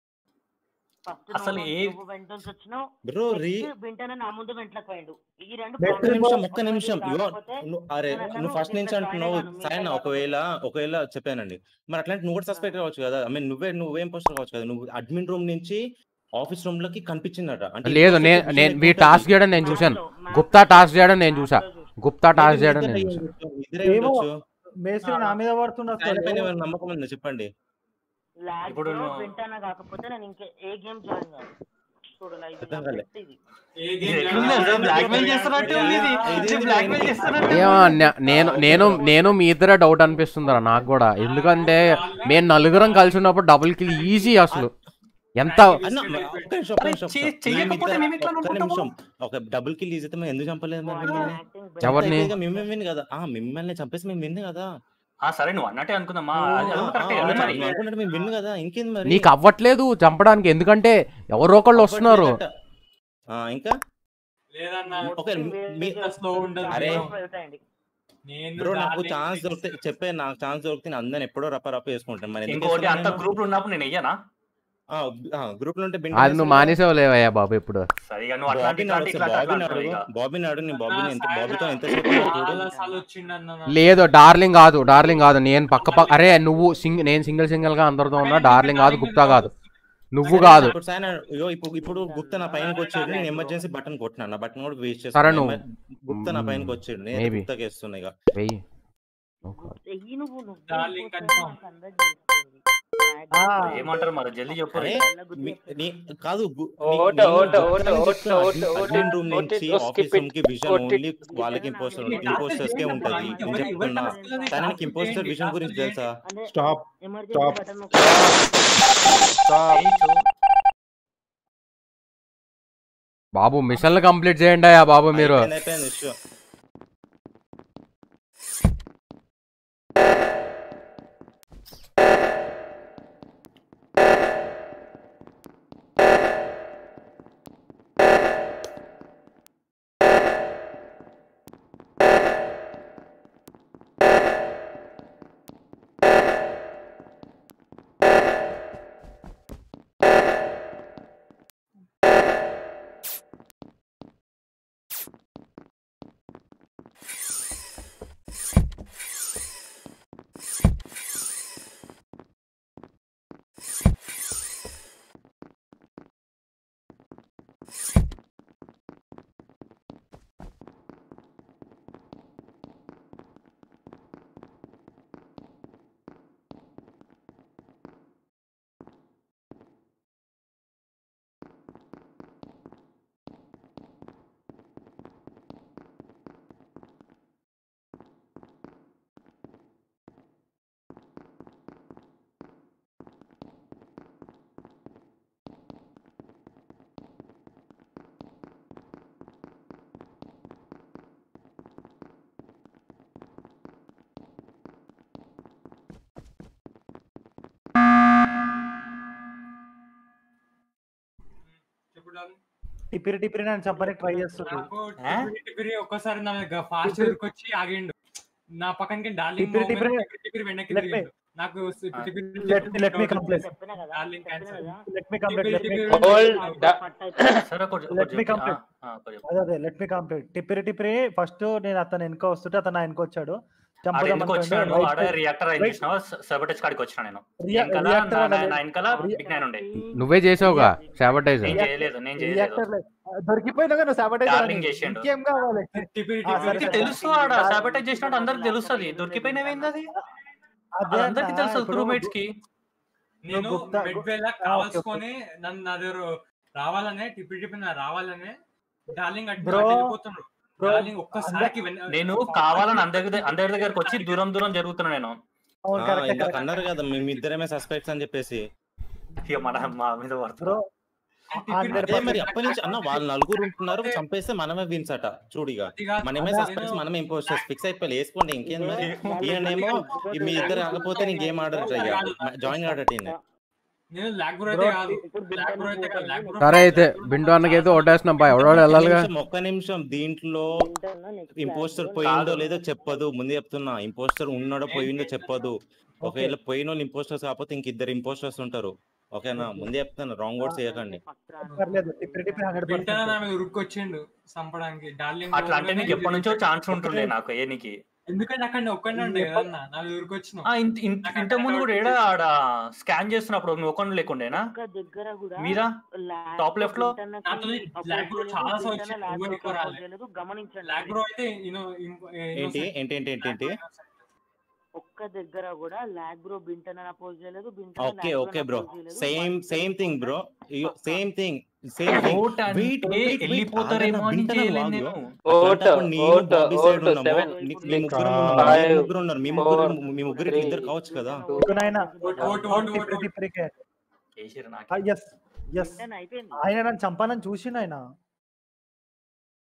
ఫస్ట్ అసలు ఏ- నువ్వు వెంటనే వచ్చినావు బ్రో రీ బింటన్న నా ముందు వెంటలకు పోయిండు ఈ రెండు Next ఒక్క నిమిషం ఒక్క నిమిషం ఇగో నువ్వు- అరే నువ్వు ఫస్ట్ నుంచి అంటున్నావు సాయన ఒకవేళ ఒకవేళ చెప్పానండి మరి అట్లాంటి నువ్వు కూడా సస్పెక్ట్ కావచ్చు కదా ఐ మీన్ నువ్వే నువ్వేం పోస్ట్ కావచ్చు కదా నువ్వు అడ్మిన్ రూమ్ నుంచి ఆఫీస్ రూమ్ లోకి కనిపించిందట అంటే లేదు ఇంకో నేను secret నేను విషయం మీ ఏంటంటే టాస్క్ చేయడం నేను చూశాను గుప్తా టాస్క్ చేయడం నేను చూసా గుప్తా టాస్క్ చేయడం నేను చూసా ఇద్దరే ఏమో ఉండొచ్చు మేస్త్రి నా మీద పడుతున్నా ఆయన పైన ఏమైనా నమ్మకం ఉందా చెప్పండి లాగ్ ఇప్పుడు లో నువ్వు- బింటన్నా కాకపోతే నేను ఇంకా ఏ గేమ్ జాయిన్ కాదు చూడు లైవ్ అర్థం కాలే. ఇది ఏ ఇది game ఎట్లుంది అసలు బ్లాక్మెయిల్ చేస్తున్నట్టు ఉంది ఇది. ఇది బ్లాక్మెయిల్ చేస్తున్నట్టు ఏమో నే- నేను నేను నేను మీ ఇద్దరే డౌట్ అనిపిస్తుందిరా నాకు కూడా ఎందుకంటే మేము నలుగురం కలిసి ఉన్నప్పుడు డబుల్ కిల్ ఈజీ అసలు ఎంత అన్న ఒక్క నిమిషం ఒక్క అరే, నిమిషం చే- మేము చెయ్యకపోతే ఇద్దరం- మేము ఎట్లా ఒక్క అనుకుంటాము? నిమిషం ఒక డబుల్ కిల్ ఈజీ అయితే మేము ఎందుకు చంపలేదు మరి మిమ్మల్ని యాక్టింగ్ ఎవరిని? అయితే ఇక మేము విన్ కదా ఆ మిమ్మల్ని చంపేసి మేము విన్ కదా ఆ సరే నువ్వు అన్నట్టే అనుకుందామా ఓ, అది అది ఆ, కరెక్టే ఆ, కదా అవునా? మరి నువ్వు అనుకున్నట్టు మేము విన్ కదా ఇంకేంది మరి నీకు అవ్వట్లేదు చంపడానికి ఎందుకంటే ఎవరో ఒకళ్ళు వస్తున్నారు అవ్వట్లేదట. ఆ, ఇంకా లేదన్నా ఓకే మీ- స్లో ఉండదు అరే నేను బ్రో నాకు darling ఛాన్స్ fix- దొరికితే చెప్పే నాకు ఛాన్స్ దొరికితే నేను అందరిని ఎప్పుడో రప్ప రప్ప చేసుకుంటాను మరి ఎందుకు ఇంకోటి చేస్తున్నాను అంత నేను? గ్రూప్ ఉన్నప్పుడు నేను వెయ్యనా ఆ, ఆ, గ్రూప్ లో ఉంటే బిన్ అది నువ్వు మానేసావు లేవయ్యా బాబు ఇప్పుడు సరే ఇక నువ్వు అట్లాంటి బాబీ ఇట్లాంటి ఇట్లాంటి బాబీ అట్లా నాడు అంటున్నావు ఇక బాబీ నాడు నేను బాబీని ఎంత నా బాబీతో సాయిగా ఎంతసేపు ఉన్నాను చూడు చాలా సార్లు వచ్చిండన్న నాకు. లేదు డార్లింగ్ కాదు డార్లింగ్ కాదు నేను పక్క పక్క అరే నువ్వు సింగ్ నేను సింగిల్ సింగిల్ గా అందరితో ఉన్నా డార్లింగ్ కాదు గుప్తా కాదు నువ్వు సరే, కాదు ఇప్పుడు సాయి నా- ఇగో ఇప్పుడు ఇప్పుడు గుప్తా నా పైనకి వచ్చాడు నేను ఎమర్జెన్సీ బటన్ కొట్టినా నా బటన్ కూడా వేస్ట్ సరే చేస్తాను నువ్వు గుప్తా నా పైనకి వచ్చాడు నేను Maybe. గుప్తాకి వేస్తున్నా ఇక వెయ్యి చెయ్యి నువ్వు నువ్వు Darling ఇంకోసారి confirm. నాకు అందరికి తెలుస్తుంది. ఆ, ఏమంటారు మరి జల్దీ చెప్పు అరే మీ- నీ- కాదు గు- నీ- ఓట, నేను ఓట, చెప్తానని ఓట, ఓట, చెప్తున్నా. ఓట, అడ్మిన్- ఓట, అడ్మిన్ రూమ్ ఓట, నుంచి ఓట, ఆఫీస్ skip రూమ్ కి విజన్ ఓట, ఓన్లీ వాళ్ళకి ఇంపోస్టర్ ఈ ఇంపోస్టర్స్ కే టాస్క్ ఉంటది చేయండి నేను అబ్బా, చెప్తున్నా ఎవరి టాస్క్ కానీ టాస్క్ ఇంపోస్టర్ చేయండి, విజన్ టాస్క్ గురించి చేయండి. తెలుసా అంటే stop emergency stop button stop బాబు మిషన్లు కంప్లీట్ చేయండి అయ్యా బాబు మీరు అయిపోయింది అయిపోయింది ఇష్యూ చెప్పు darling. టిపిరి టిపిరి నన్ను చంపడానికి ట్రై చేస్తుంది నాకు టిపిరి టిపిరి ఒక్కసారి నా ఫాస్ట్ టిపిరి- వచ్చి ఆగిండు నా పక్కనకి డార్లింగ్ టిపిరి టిపిరి టిపిరి టిపిరి వెనక్కి let me- తిరిగిండు నాకు సి- ఆ. టిపిరి let me let me complete చెప్పినా కదా డార్లింగ్ చెప్పినా క్యాన్సర్ కదా let me complete టిపిరి let me టిపిరి Hold వెనక్కి the- పట్టు అయిపోయింది. సరే ఒకటి let ఒకటి me చెప్పు. complete ఆ, ఆ, ఒకటి చెప్పు. అదే అదే లెట్ మీ కంప్లీట్ టిపిరి టిపిరి ఫస్ట్ నేను అతను వెనుక వస్తుంటే అతను నా వెనుక వచ్చాడు ఆడ చంపుదాం ఎందుకు అనుకోండి వచ్చినాడు right ఆడ side- రియాక్టర్ అయి right- చూసినావా సబటేజ్ కాడికి వచ్చినా నేను రియా- వెనకాల reactor నా- అనేది- నా వెనకాల రియా- బిగ్ నైన్ ఉండే నువ్వే చేసావుగా సాబటైజ్ నేను చేయలేదు నేను చేయలేదు రియాక్టర్ దొరికిపోయినా కానీ సాబటైజ్ Darling చేసిండు. ఇంకేం కావాలి టిపిరి ఆ, సరే, టిపిరి సరే. తెలుసు ఆడ సాబటేజ్ చేసినట్టు అందరికి తెలుస్తుంది దొరికిపోయినవేంది అది అదే అది అందరికి అన్నా, తెలుసు ఇప్పుడు క్రూమేట్స్ కి నేను గుప్తా- బెడ్ వేళ ఆ, ఓకే, కావాల్సుకొని నన్ను నా దగ్గర రావాలనే టిపిరి టిపిరి నా రావాలనే డార్లింగ్ అటు Bro, అటు వెళ్ళిపోతున్నాడు bro, డార్లింగ్ ఒక్కసారికి వెన్- నేను కావాలని అందరి దగ్గర- అందరి దగ్గరకు వచ్చి దూరం దూరం జరుగుతున్నా నేను అవును ఆ, కరెక్ట్ ఇందాక అన్నారు కదా మేము ఇద్దరమే సస్పెక్ట్స్ అని చెప్పేసి ఇక మన మా మీద బ్రో పడుతున్నా హండ్రెడ్ అదే మరి అప్పటి నుంచి అన్న వాళ్ళు నలుగురు ఉంటున్నారు చంపేస్తే మనమే విన్స్ అట చూడిగా అది కాదు, మనమే నేను- సస్పెక్ట్స్ మనమే ఇంపోస్టర్స్ ఫిక్స్ అయిపోయి వేసుకోండి ఇంకేం మరి ఈయనేమో ఈ మీ ఇద్దరు కాకపోతే నేను గేమ్ ఆడరు ఇక జాయిన్ ఆడట ఈయన నేను లాగ్ బ్రో అయితే Bro, కాదు ఇప్పుడు లాగ్ బ్రో అయితే కాదు లాగ్ బ్రో సరే అయితే బిండు అన్నకి అయితే ఓటేస్తున్నాం బా ఎవడో ఒక్క వెళ్ళాలిగా నిమిషం, ఒక్క నిమిషం దీంట్లో వింటున్నా నెక్స్ట్ ఇంపోస్టర్ క్లాస్ పోయిందో లేదో చెప్పదు ముందు చెప్తున్నా ఇంపోస్టర్ ఉన్నాడో పోయిందో చెప్పదు ఒకవేళ పోయిన వాళ్ళు ఇంపోస్టర్స్ కాకపోతే ఇంక ఇద్దరు ఇంపోస్టర్స్ ఉంటారు ఓకేనా ముందే చెప్తాను రాంగ్ వర్డ్స్ చేయకండి పర్లేదు టిపిరి టిపిరి హండ్రెడ్ వెంటనే నా పర్సెంట్ మీద ఉరుక్కొచ్చిండు చంపడానికి డార్లింగ్ అట్లా అంటే నీకు ఎప్పటి నుంచో ఛాన్స్ ఉంటుండే నాకు ఏ నీకు ఎందుకంటే అక్కడ నేను ఒక్కడే ఉండే కదన్నా నా మీద ఉరుకొచ్చినావు ఆ, ఇంత- ఇంత- ఇంత ముందు కూడా ఏడా ఆడ స్కాన్ చేస్తున్నప్పుడు నువ్వు ఒకటి లేకుండేనా ఒక్క దగ్గర కూడా మీరా ల్యాబ్ టాప్ లెఫ్ట్ లో ఇంటర్నెట్ నాతో ని లాగ్ బ్రో అపోజ్ చాలా చేయలేదు, సార్లు ఇంటర్నెట్ వచ్చింది ల్యాబ్ ఎవరు లో ఎక్కువ అపోజ్ రాలే చేయలేదు, గమనించండి లాగ్ బ్రో అయితే యూనో ఏంటి ఏంటి ఏంటి ఏంటి ఏంటి ఒక్క దగ్గర కూడా లాగ్ బ్రో బింటన్ అపోజ్ చేయలేదు బింటన్ okay okay bro same same thing bro same thing same thing vote wait అంటే వెళ్ళిపోతారేమో అని చేయలేదు నేను ఓట్ ఓట్ ఓట్ సెవెన్ మీ ముగ్గురు Five, ముగ్గురు ఉన్నారు మీ ముగ్గురు four, మీ ముగ్గురు three, ఇద్దరు కావచ్చు కదా నాయన ఓటు ఓటు ఓటు టిపిరి ఓటు టిపిరికే చేసిర్రు నాకు ఎస్ ఎస్ బింటన్ అయిపోయింది ఆయన నన్ను చంపాలని చూసిండు ఆయన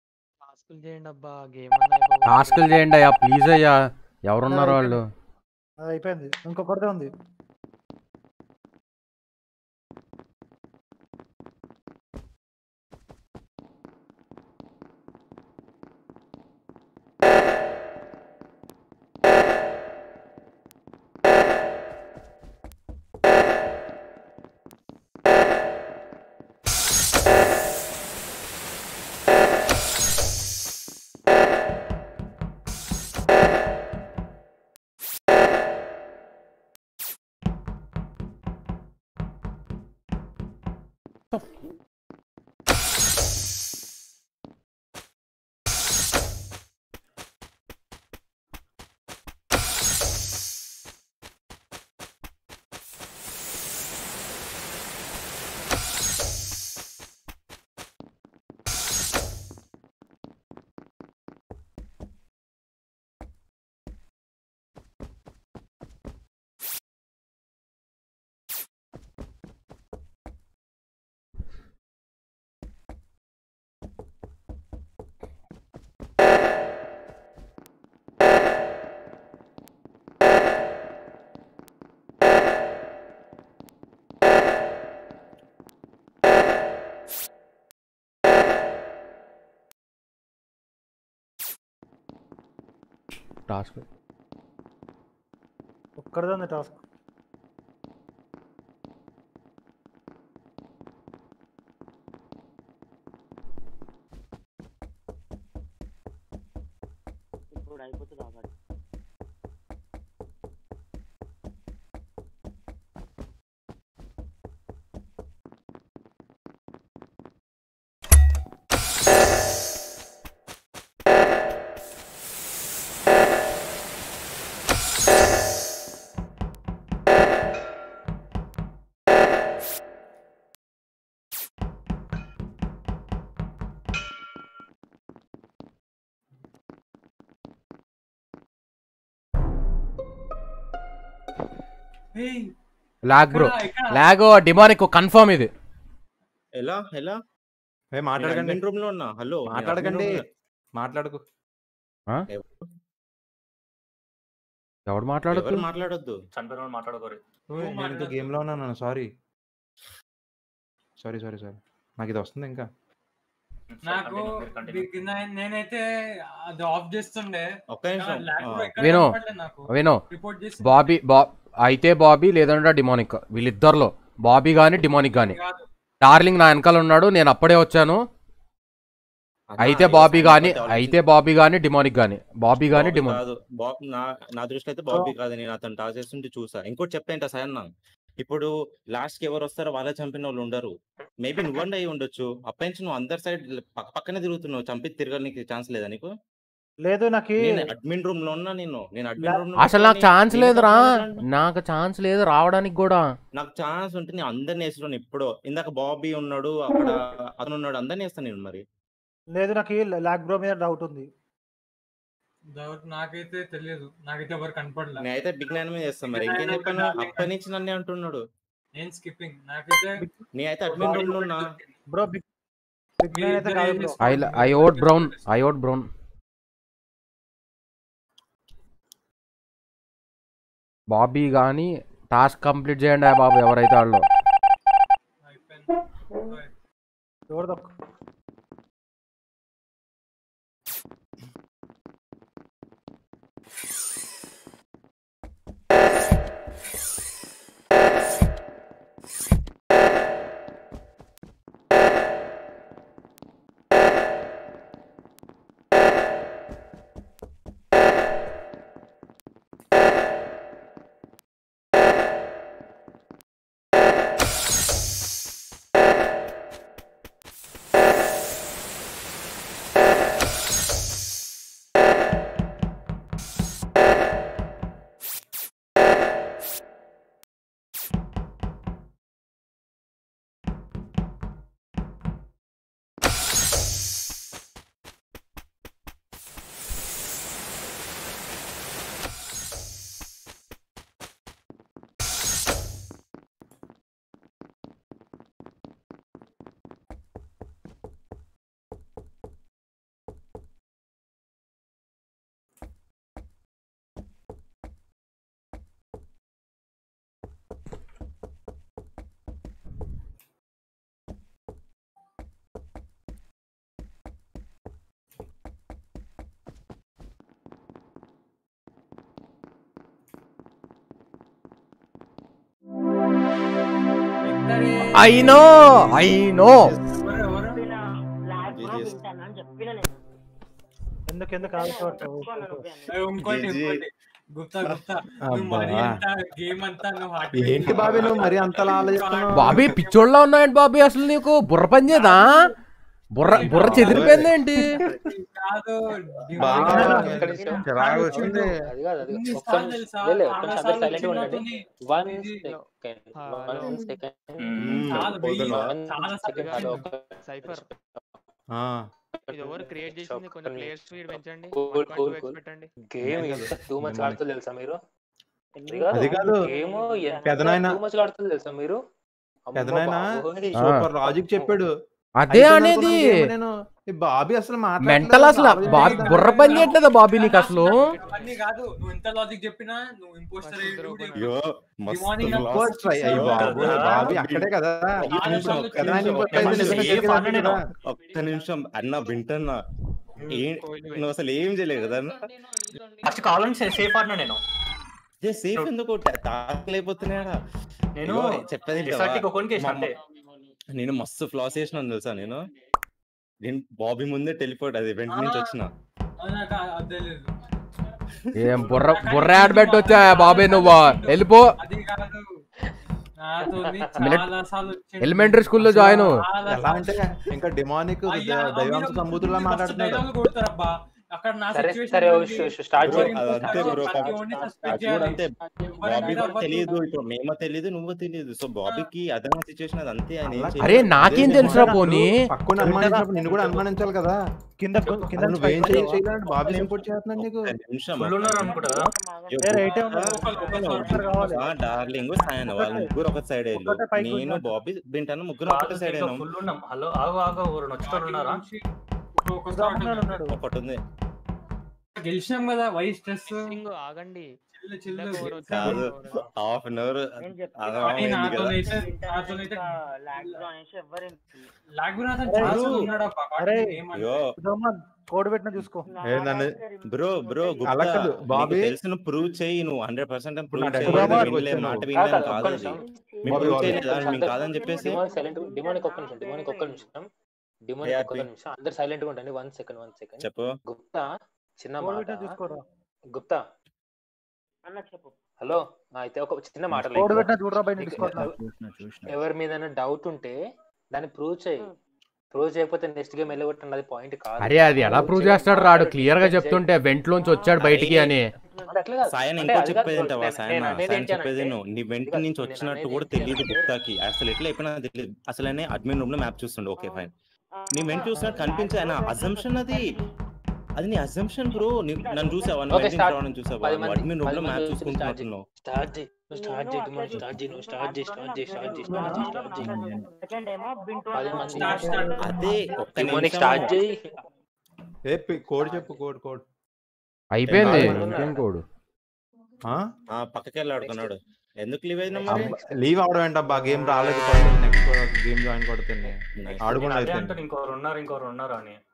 టాస్కులు చేయండి అబ్బా గేమ్ అన్నా అయిపోతుంది. టాస్కులు చేయండి అయ్యా ప్లీజ్ అయ్యా ఎవరున్నారు వాళ్ళు అది అయిపోయింది ఇంకొకటిదే ఉంది టాస్క్ ఒక్కడిదే ఉంది టాస్క్ ఇప్పుడు అయిపోతుంది కాబట్టి ఏయ్, లాగ్ బ్రో ఇక్కడ, ఇక్కడ. లాగ్ డిమానిక్ కన్ఫర్మ్ ఇది ఎలా ఎలా ఏ మాట్లాడకండి అడ్మిన్ రూమ్ లో ఉన్నా హలో నేను మాట్లాడకండి admin room లో- మాట్లాడకు ఎవరు? ఎవడు మాట్లాడొద్దు ఎవరు మాట్లాడొద్దు చనిపోయిన వాళ్ళు మాట్లాడుకోరు ఓయ్, నేను ఇంకా గేమ్ లో ఉన్నాను సారీ సారీ సారీ సారీ నాకు ఇది వస్తుంది ఇంకా నాకు బిగ్ నైన్ నేనైతే అది ఆఫ్ చేస్తుండే ఒక్క నిమిషం ఆ, lag లో ఎక్కడ విను కనపడలేదు నాకు. విను రిపోర్ట్ చేసి బాబీ బా అయితే బాబీ లేదంటే డిమానిక్ వీళ్ళిద్దరిలో బాబీ గాని డిమానిక్ గాని కాదు. డార్లింగ్ నా వెనకాల ఉన్నాడు నేను అప్పుడే వచ్చాను అన్నా, అయితే ఇది బాబీ silent గాని అయితే అయితే బాబీ గాని డిమానిక్ గాని బాబీ గాని బాబీ డిమానిక్ కాదు బాబ్ నా నా దృష్టిలో అయితే బాబీ కాదు నేను అతను టాస్ చేస్తుంటే చూసా ఇంకోటి చెప్పేంట సార్ అన్న ఇప్పుడు లాస్ట్ కి ఎవరు వస్తారో వాళ్ళే చంపిన వాళ్ళు ఉండరు మేబీ నువ్వండి అయి ఉండొచ్చు అప్పటి నుంచి నువ్వు అందరి సైడ్ పక్క పక్కనే తిరుగుతున్నావు చంపి తిరగడానికి ఛాన్స్ లేదా నీకు లేదు నాకు నేను అడ్మిన్ రూమ్ లో ఉన్నా నేను నేను అడ్మిన్ రూమ్ లో అసలు నాకు కూర్చొని ఛాన్స్ నేను లేదురా మాట్లాడను. నాకు ఛాన్స్ లేదు రావడానికి కూడా నాకు ఛాన్స్ ఉంటే నేను అందరిని వేస్తున్నాను ఇప్పుడు ఇందాక బాబీ ఉన్నాడు అక్కడ అతను ఉన్నాడు అందరిని వేస్తాను నేను మరి లేదు నాకు లాగ్ బ్రో మీద డౌట్ ఉంది డౌట్ నాకైతే తెలియదు నాకైతే ఎవరు కనపడలే నేనైతే బిగ్ నైన్ మీద చేస్తాను మరి ఇంకేం చెప్పాను అప్పటి నుంచి నన్నే అంటున్నాడు నేను స్కిప్పింగ్ నాకైతే నేనైతే అడ్మిన్ రూమ్ లో ఉన్నా బ్రో బిగ్ బిగ్ నైన్ అయితే కాదు bro I I vote brown I vote brown బాబీ కానీ టాస్క్ కంప్లీట్ చేయండి బాబు ఎవరైతే వాళ్ళు ఎవరు తక్కువ ఐ నో ఐ నో వింటానని చెప్పిన నేను ఎందుకు ఎందుకు ఆలోచన ఏ, ఇంకోటి జీ, జీ. ఇంకోటి గుప్తా గుప్తా నువ్వు అబ్బా. మరి అంత గేమ్ అంతా నువ్వు హార్ట్ ఏంటి బాబీ నువ్వు మరి అంతలా ఆలోచిస్తున్నావు బాబీ పిచ్చోళ్ళ ఉన్నాయండి బాబీ అసలు నీకు బుర్ర పని చేయదా బుర్ర బుర్ర చెదిరిపోయింది ఏంటి కాదు బాగా ఒక్క నిమిషం. చిరాకు వచ్చింది అది కాదు అది ఇన్ని ఒక్క సార్లు నిమిషం తెలుసా? లే, లే, ఒక్క చాలా నిమిషం సార్లు సైలెంట్ గా ఉండండి వచ్చింది వన్ ఇది. Second hello. వన్ సెకండ్ కాదు, వెయ్యి. వన్ చాలా సార్లు సెకండ్ వచ్చింది. ఒక సైఫర్ ఆ, ఇది ఎవరు క్రియేట్ చేసింది కొంచెం ప్లేయర్ స్పీడ్ పెంచండి Cool, 1.2x cool, cool. పెట్టండి గేమ్ అది ఎంత టూ మచ్ మనకి- ఆడుతుంది తెలుసా మీరు అది కాదు. గేమ్ ఎంత పెదనాయన- టూ మచ్ ఆడుతుంది తెలుసా మీరు అమ్మ పెదనాయన బాబోయ్. ఆ. సూపర్ లాజిక్ చెప్పాడు అదే అయిపోయింది అనేది అనుకున్నాను game నేను ఈ బాబీ అసలు మెంటల్ అసలు బాబీ బుర్ర పని చేయట్లేదా బాబీ నీకు అసలు అన్ని కాదు నువ్వు ఎంత లాజిక్ చెప్పినా నువ్వు ఇంపోస్టర్ అయ్యో మస్తు Morning loss. ఫస్ట్ ట్రై అయ్యి బాబు బాబీ అక్కడే కదా ఒక్క నిమిషం, ఒక్క పెదనాయన నిమిషం, ఇంకొక ఒక్క ఐదు నిమిషం. నిమిషాలు ఏం చెప్పేది అన్నా కదా. నేను? ఒక్క నిమిషం అన్న వింటన్నా ఏం నువ్వు అసలు ఏం చేయలేదు కదా అన్న ఫస్ట్ కావాలని సేఫ్ ఆడినా నేను ఏ సేఫ్ ఎందుకు తాకలేకపోతున్నాడా నేను ఇగో చెప్పేది వింటావా? SRT కి ఒకనికి వేసిన మా- అంతే. నేను మస్తు ఫ్లాస్ చేసినాను తెలుసా నేను నేను బాబీ ముందే టెలిపోర్ట్ అది వెంట నుంచి వచ్చిన అదే లేదు ఏం బుర్ర బుర్ర యాడ్ పెట్టి వచ్చా బాబీ నువ్వు వెళ్ళిపో అది కాదు నాతోని మిలిట్- చాలా సార్లు వచ్చిండు. ఎలిమెంటరీ స్కూల్లో జాయిన్ చాలా ఎలా అంటే ఇంకా డిమానిక్ అయ్యా, దైవాంశ మీరు- సంబూతుల్లా మీరు మస్తు మాట్లాడుతున్నాడు డైలాగులు కొడతారబ్బా. అక్కడ నా సరే situation సరే ఉంది. స్టార్ట్ బ్రో, చేయి అది అంతే బ్రో ప్రతి ఒక్కరిని suspect అది కూడా చేయాలి. అంతే ఎవరైనా బాబీ కూడా అవ్వచ్చు. తెలియదు ఇప్పుడు మేమో తెలియదు నువ్వు తెలియదు సో బాబీకి అదన సిచ్యువేషన్ అది అంతే ఆయన ఏం అలా చేయలేడు. అరే నాకేం తెలుసురా పోనీ పక్కన అనుమానించినప్పుడు నిన్ను కూడా అనుమానించాలి కదా కింద కింద అసలు నువ్వేం చేయ- చేయలేదంటే బాబీ సపోర్ట్ చేస్తున్నాడు నీకు ఒక్క నిమిషం ఫుల్ ఉన్నారు అనుకుంటా కదా అయ్యో, ఏ, రైటే ఉన్నారు. ఒకళ్ళు- ఒకళ్ళు ఒకరు కావాలి. ఆ, డార్లింగ్ సాయన్ వాళ్ళు ముగ్గురు ఒక సైడ్ అయ్యారు ఒకటే పైకి నేను కూర్చోండి. బాబీ బింటాను ముగ్గురు ఒకటే సైడ్ అయినాం ఫుల్ ఉన్నాం హలో ఆగు ఆగు ఎవరు నచ్చుతారు ఉన్నారా ఒక- ఒక ఉదాహరణ ఉన్నాడు ఒకటి ఉంది గెలిచినాం కదా వై స్ట్రెస్ ఇంగో ఆగండి చిల్లు చిల్లు ఇందాక ఎవరు కాదు వచ్చారు? హాఫ్ అన్ అవర్ నేను చెప్పిన అర్థమైంది కదా నాతోనైతే నాతోనైతే లాగ్ లో అనేసి ఎవ్వరు లాగ్గునాథన్ అరే, చాలా అరే, ఉన్నాడబ్బా అరే, ఏమన్నా అయ్యో జోమన్ కోడ్ పెట్టిన చూసుకో ఏ, నన్ను- బ్రో బ్రో అలా కాదు, బాబీ. తెలిసిన ప్రూవ్ చేయి నువ్వు హండ్రెడ్ పర్సెంట్ ప్రూవ్ నా చేయి దగ్గర వినలే, బాబీ వినలే, వచ్చాను. మాట కాదు, వినలేం కాదు, కాదు ఒక్క అది నిమిషం. మేము బాబీ, ప్రూవ్ బాబీ. చేయలేదా మేము కాదని చెప్పేసి డిమాన్ సైలెంట్ డిమానిక్ ఒక్క నిమిషం డిమానిక్ ఒక్క నిమిషం డిమానిక్ ఒక్క ARP. నిమిషం అందరు సైలెంట్ గా ఉండండి వన్ సెకండ్ వన్ సెకండ్ చెప్పు గుప్తా చిన్న కోడ్ మాట పెట్టిన చూసుకోరా గుప్తా అన్న చెప్పు హలో ఆ, అయితే ఒక చిన్న మాట కోడ్ like, పెట్టిన చూడరా బయట నీకు డిస్కౌంట్ ఎవ- ఎవరి మీద డౌట్ ఉంటే దాన్ని ప్రూవ్ చేయి ప్రూవ్ చేయకపోతే నెక్స్ట్ గేమ్ వెళ్ళగొట్టండి అది పాయింట్ కాదు అరే అది ఎలా ప్రూవ్ చేస్తాడు రాడు క్లియర్ గా చెప్తుంటే వెంట్ లోంచి వచ్చాడు బయటికి అని అంటే అట్లా కాదు. సాయన్ అంటే ఇంకో అది చెప్పేది కాదు. ఏంటవా నేను- సాయన్ నేను అనేది సాయన్ ఏంటి చెప్పేది అనంటే, నువ్వు నీ వెంట ఇది నుంచి కాదు, వచ్చినట్టు నేను కూడా అనేది తెలియదు ఏంటి గుప్తాకి అసలు ఎట్లా అయిపోయినా తెలియదు అసలు ఆయన అడ్మిన్ రూమ్ లో మ్యాప్ చూస్తుండే ఓకే ఫైన్ నీ వెంట చూసినట్టు కనిపించే ఆయన అజంప్షన్ అది అది నీ అజంప్షన్ బ్రో నన్ను చూసావా నువ్వు Okay, వెంటనే start. రావడం చూసావా పది మంది- అడ్మిన్ రూమ్ పది లో మంది మ్యాప్ వచ్చి start చేయి. చూసుకుంటున్నావు స్టార్ట్ చేయి నువ్వు స్టార్ట్ చేయి డిమాండ్ స్టార్ట్ చేయి నువ్వు స్టార్ట్ చేయి స్టార్ట్ చేయి స్టార్ట్ చేయి స్టార్ట్ చేయి స్టార్ట్ చేయి స్టార్ట్ చేయి సెకండ్ ఏమో బింటూ పది మంది స్టార్ట్ స్టార్ట్ అదే ఒక్క డిమానిక్ నిమిషం స్టార్ట్ చేయి ఏ పి- కోడ్ చెప్పు కోడ్ కోడ్ అయిపోయింది ఏ, ఇంకేం కోడు ఆ? ఆ పక్కకి వెళ్ళి ఆడుకున్నాడు ఎందుకు లీవ్ అయినా మరి అబ్బా, లీవ్ అవడం ఏంటబ్బా గేమ్ రాలేదు నెక్స్ట్ గేమ్ జాయిన్ కొడుతుంది Nice. ఆడుకుండా అదే అయితే అంటాను ఇంకోరు ఉన్నారు ఇంకోరు ఉన్నారు అని